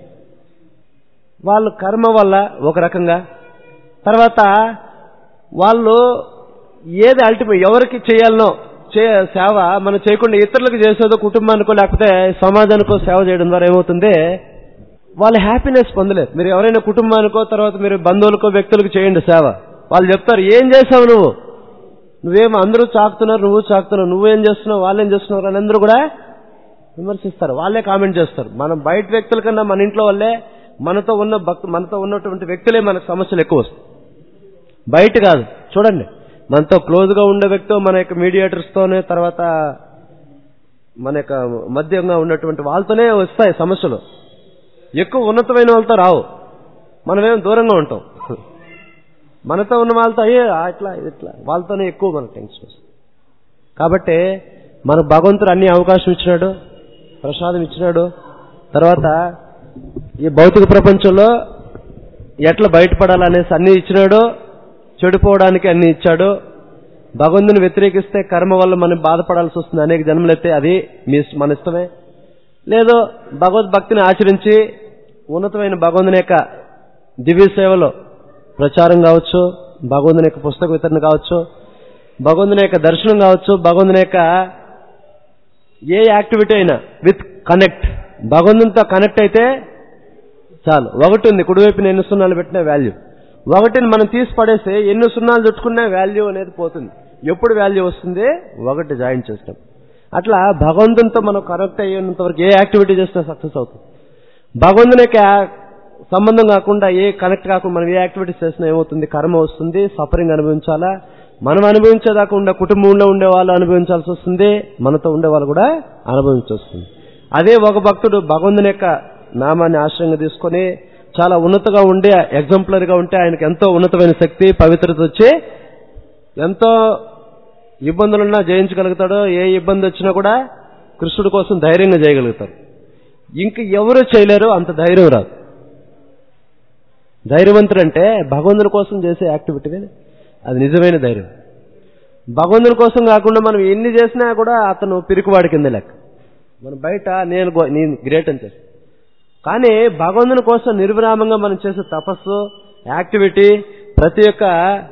S1: వాళ్ళు కర్మ వల్ల ఒక రకంగా తర్వాత వాళ్ళు ఏది అల్టిమేట్ ఎవరికి చేయాలనో చే సేవ మనం చేయకుండా ఇతరులకు చేసేదో కుటుంబానికో లేకపోతే సమాజానికో సేవ చేయడం ద్వారా ఏమవుతుంది వాళ్ళు హ్యాపీనెస్ పొందలేదు మీరు ఎవరైనా కుటుంబానికో తర్వాత మీరు బంధువులకో వ్యక్తులకు చేయండి సేవ వాళ్ళు చెప్తారు ఏం చేసావు నువ్వు నువ్వేం అందరూ చాకుతున్నారు నువ్వు చాకుతున్నావు నువ్వేం చేస్తున్నావు వాళ్ళేం చేస్తున్నారు అని అందరూ కూడా విమర్శిస్తారు వాళ్ళే కామెంట్ చేస్తారు మనం బయట వ్యక్తుల కన్నా మన ఇంట్లో వాళ్ళే మనతో ఉన్న భక్తు మనతో ఉన్నటువంటి వ్యక్తులే మనకు సమస్యలు ఎక్కువ వస్తాయి బయట కాదు చూడండి మనతో క్లోజ్ గా ఉండే వ్యక్తి మన యొక్క మీడియేటర్స్ తోనే తర్వాత మన యొక్క మధ్యంగా ఉన్నటువంటి వాళ్ళతోనే వస్తాయి సమస్యలు ఎక్కువ ఉన్నతమైన వాళ్ళతో రావు మనమేం దూరంగా ఉంటాం మనతో ఉన్న వాళ్ళతో అయ్యే ఇట్లా ఇట్లా వాళ్ళతోనే ఎక్కువ మనకు టెన్షన్ వస్తుంది కాబట్టి మనకు భగవంతుడు అన్ని అవకాశం ఇచ్చినాడు ప్రసాదం ఇచ్చినాడు తర్వాత ఈ భౌతిక ప్రపంచంలో ఎట్లా బయటపడాలనేసి అన్ని ఇచ్చినాడు చెడిపోవడానికి అన్ని ఇచ్చాడు భగవంతుని వ్యతిరేకిస్తే కర్మ వల్ల మనం బాధపడాల్సి వస్తుంది అనేక జన్మలైతే అది మీ మన ఇష్టమే లేదో భగవద్భక్తిని ఆచరించి ఉన్నతమైన భగవంతుని యొక్క దివ్య సేవలో ప్రచారం కావచ్చు భగవంతుని యొక్క పుస్తక వితరణ కావచ్చు భగవంతుని యొక్క దర్శనం కావచ్చు భగవంతుని యొక్క ఏ యాక్టివిటీ అయినా విత్ కనెక్ట్ భగవంతునితో కనెక్ట్ అయితే చాలు ఒకటి ఉంది కుడివైపున ఎన్ని సున్నాలు పెట్టిన వాల్యూ ఒకటిని మనం తీసి పడేస్తే ఎన్ని సున్నాలు చుట్టుకున్నా వాల్యూ అనేది పోతుంది ఎప్పుడు వాల్యూ వస్తుంది ఒకటి జాయిన్ చేస్తాం అట్లా భగవంతునితో మనం కనెక్ట్ అయ్యేంత వరకు ఏ యాక్టివిటీ చేసినా సక్సెస్ అవుతుంది భగవంతుని యొక్క సంబంధం కాకుండా ఏ కనెక్ట్ కాకుండా మనం ఏ యాక్టివిటీస్ చేసినా ఏమవుతుంది కర్మ వస్తుంది సఫరింగ్ అనుభవించాలా మనం అనుభవించేదాకా ఉండే కుటుంబంలో ఉండే వాళ్ళు అనుభవించాల్సి వస్తుంది మనతో ఉండే వాళ్ళు కూడా అనుభవించాల్సి వస్తుంది అదే ఒక భక్తుడు భగవంతుని యొక్క నామాన్ని ఆశ్రయంగా తీసుకొని చాలా ఉన్నతగా ఉండే ఎగ్జాంపులర్గా ఉంటే ఆయనకి ఎంతో ఉన్నతమైన శక్తి పవిత్రత వచ్చి ఎంతో ఇబ్బందులున్నా జయించగలుగుతాడో ఏ ఇబ్బంది వచ్చినా కూడా కృష్ణుడి కోసం ధైర్యంగా చేయగలుగుతారు ఇంక ఎవరు చేయలేరు అంత ధైర్యం రాదు ధైర్యవంతుడు అంటే భగవంతుని కోసం చేసే యాక్టివిటీ అది నిజమైన ధైర్యం భగవంతుని కోసం కాకుండా మనం ఎన్ని చేసినా కూడా అతను పిరికివాడి కింద లెక్క మనం బయట నేను గో- నేను గ్రేట్ అని చేస్తాను కానీ భగవంతుని కోసం నిర్విరామంగా మనం చేసే తపస్సు యాక్టివిటీ ప్రతి ఒక్క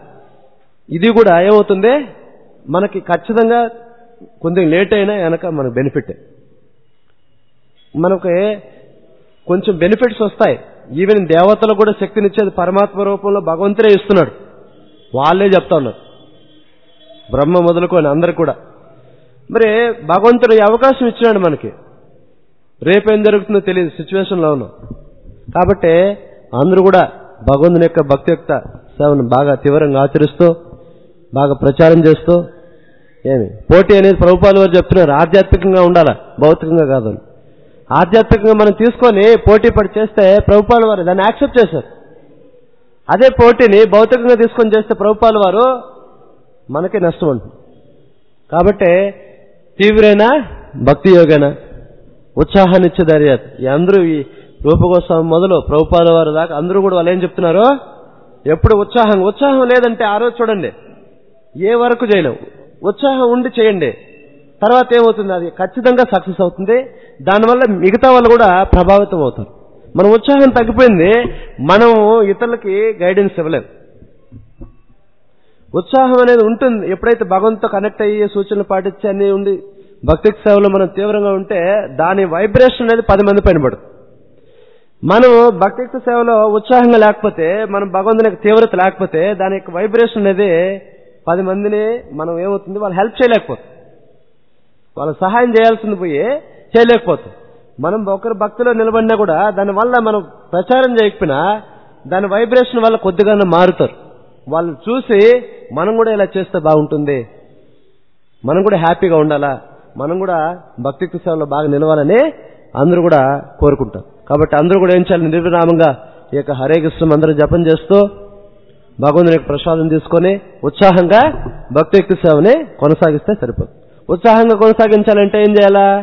S1: ఇది కూడా ఏమవుతుంది మనకి ఖచ్చితంగా కొంచెం లేట్ అయినా వెనక మనకు బెనిఫిట్ మనకి కొంచెం బెనిఫిట్స్ వస్తాయి ఈవెన్ దేవతలకు కూడా శక్తినిచ్చేది పరమాత్మ రూపంలో భగవంతుడే ఇస్తున్నాడు వాళ్ళే చెప్తా ఉన్నారు బ్రహ్మ మొదలుకొని అందరు కూడా మరి భగవంతుడు ఈ అవకాశం ఇచ్చినాడు మనకి రేపేం జరుగుతుందో తెలియదు సిచ్యువేషన్లో ఉన్నాం కాబట్టి అందరూ కూడా భగవంతుని యొక్క భక్తి యొక్క సేవను బాగా తీవ్రంగా ఆచరిస్తూ బాగా ప్రచారం చేస్తూ ఏమి పోటీ అనేది ప్రభుపాలు వారు చెప్తున్నారు ఆధ్యాత్మికంగా ఉండాలా భౌతికంగా కాదని ఆధ్యాత్మికంగా మనం తీసుకొని పోటీ పడి చేస్తే ప్రభుపాలు వారు దాన్ని యాక్సెప్ట్ చేశారు అదే పోటీని భౌతికంగా తీసుకొని చేస్తే ప్రభుపాలు వారు మనకే నష్టం ఉంటుంది కాబట్టి తీవ్రైన భక్తి యోగన ఉత్సాహాన్నిచ్చే ధైర్యాత్ ఈ అందరూ ఈ రూపగోస్వామి మొదలు ప్రభుపాద వారు దాకా అందరూ కూడా వాళ్ళు ఏం చెప్తున్నారు ఎప్పుడు ఉత్సాహం ఉత్సాహం లేదంటే ఆ రోజు చూడండి ఏ వరకు చేయలేం ఉత్సాహం ఉండి చేయండి తర్వాత ఏమవుతుంది అది ఖచ్చితంగా సక్సెస్ అవుతుంది దానివల్ల మిగతా వాళ్ళు కూడా ప్రభావితం అవుతారు మన ఉత్సాహం తగ్గిపోయింది మనం ఇతరులకి గైడెన్స్ ఇవ్వలేం ఉత్సాహం అనేది ఉంటుంది ఎప్పుడైతే భగవంతుతో కనెక్ట్ అయ్యి సూచనలు పాటించి అన్ని ఉండి భక్తి సేవలో మనం తీవ్రంగా ఉంటే దాని వైబ్రేషన్ అనేది పది మంది పైన పడుతుంది మనం భక్తి సేవలో ఉత్సాహంగా లేకపోతే మనం భగవంతుని యొక్క తీవ్రత లేకపోతే దాని యొక్క వైబ్రేషన్ అనేది పది మందిని మనం ఏమవుతుంది వాళ్ళు హెల్ప్ చేయలేకపోతుంది వాళ్ళ సహాయం చేయాల్సింది పోయి చేయలేకపోతుంది మనం ఒకరి భక్తిలో నిలబడినా కూడా దానివల్ల మనం ప్రచారం చేయకపోయినా దాని వైబ్రేషన్ వల్ల కొద్దిగానే మారుతారు వాళ్ళు చూసి మనం కూడా ఇలా చేస్తే బాగుంటుంది మనం కూడా హ్యాపీగా ఉండాలా మనం కూడా భక్తి సేవలో బాగా నిలవాలని అందరూ కూడా కోరుకుంటారు కాబట్టి అందరూ కూడా ఏం చేయాలి నిర్విరామంగా ఈ యొక్క హరే కృష్ణ అందరూ జపం చేస్తూ భగవంతుని యొక్క ప్రసాదం తీసుకొని ఉత్సాహంగా భక్తియుక్తి సేవని కొనసాగిస్తే సరిపోతుంది ఉత్సాహంగా కొనసాగించాలంటే ఏం చేయాలా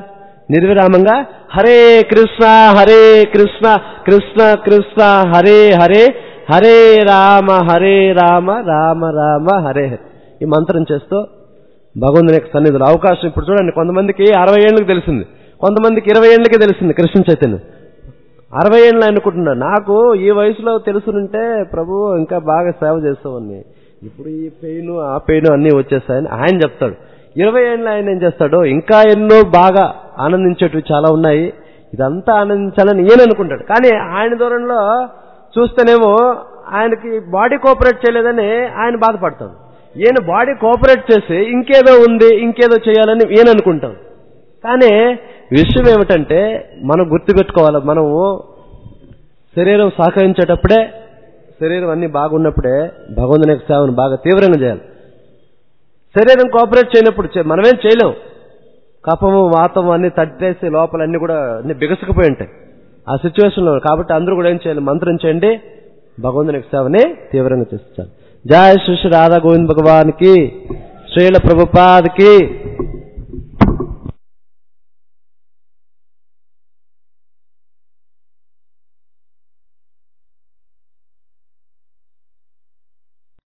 S1: నిర్విరామంగా హరే కృష్ణ హరే కృష్ణ కృష్ణ కృష్ణ హరే హరే హరే రామ హరే రామ రామ రామ హరే హరే ఈ మంత్రం చేస్తూ భగవంతుని యొక్క సన్నిధిలో అవకాశం ఇప్పుడు చూడండి కొంతమందికి అరవై ఏళ్ళకి తెలిసింది కొంతమందికి ఇరవై ఏళ్ళకి తెలిసింది కృష్ణ చైతన్యం అరవై ఏళ్ళు అనుకుంటున్నా నాకు ఈ వయసులో తెలుసునుంటే ప్రభు ఇంకా బాగా సేవ చేస్తామని ఇప్పుడు ఈ పెయిన్ ఆ పెయిన్ అన్నీ వచ్చేస్తాయని ఆయన చెప్తాడు ఇరవై ఏళ్ళు ఆయన ఏం చేస్తాడు ఇంకా ఎన్నో బాగా ఆనందించేటివి చాలా ఉన్నాయి ఇదంతా ఆనందించాలని ఈయన అనుకుంటాడు కానీ ఆయన దూరంలో చూస్తేనేమో ఆయనకి బాడీ కోఆపరేట్ చేయలేదని ఆయన బాధపడతాడు ఈయన బాడీ కోఆపరేట్ చేసి ఇంకేదో ఉంది ఇంకేదో చేయాలని ఈయన అనుకుంటాం కానీ విషయం ఏమిటంటే మనం గుర్తుపెట్టుకోవాలి మనము శరీరం సహకరించేటప్పుడే శరీరం అన్ని బాగున్నప్పుడే భగవంతుని యొక్క సేవను బాగా తీవ్రంగా చేయాలి శరీరం కోఆపరేట్ చేయనప్పుడు చే- మనమేం చేయలేం కఫము వాతం అన్ని తట్టేసి లోపల అన్ని కూడా అన్ని బిగసుకుపోయి ఉంటాయి ఆ సిచ్యువేషన్లో కాబట్టి అందరూ కూడా ఏం చేయాలి మంత్రం చేయండి భగవంతుని యొక్క సేవని తీవ్రంగా చేస్తారు జయ శ్రీ శ్రీ రాధా గోవింద్ భగవాన్ కి శ్రీల ప్రభుపాద్ కి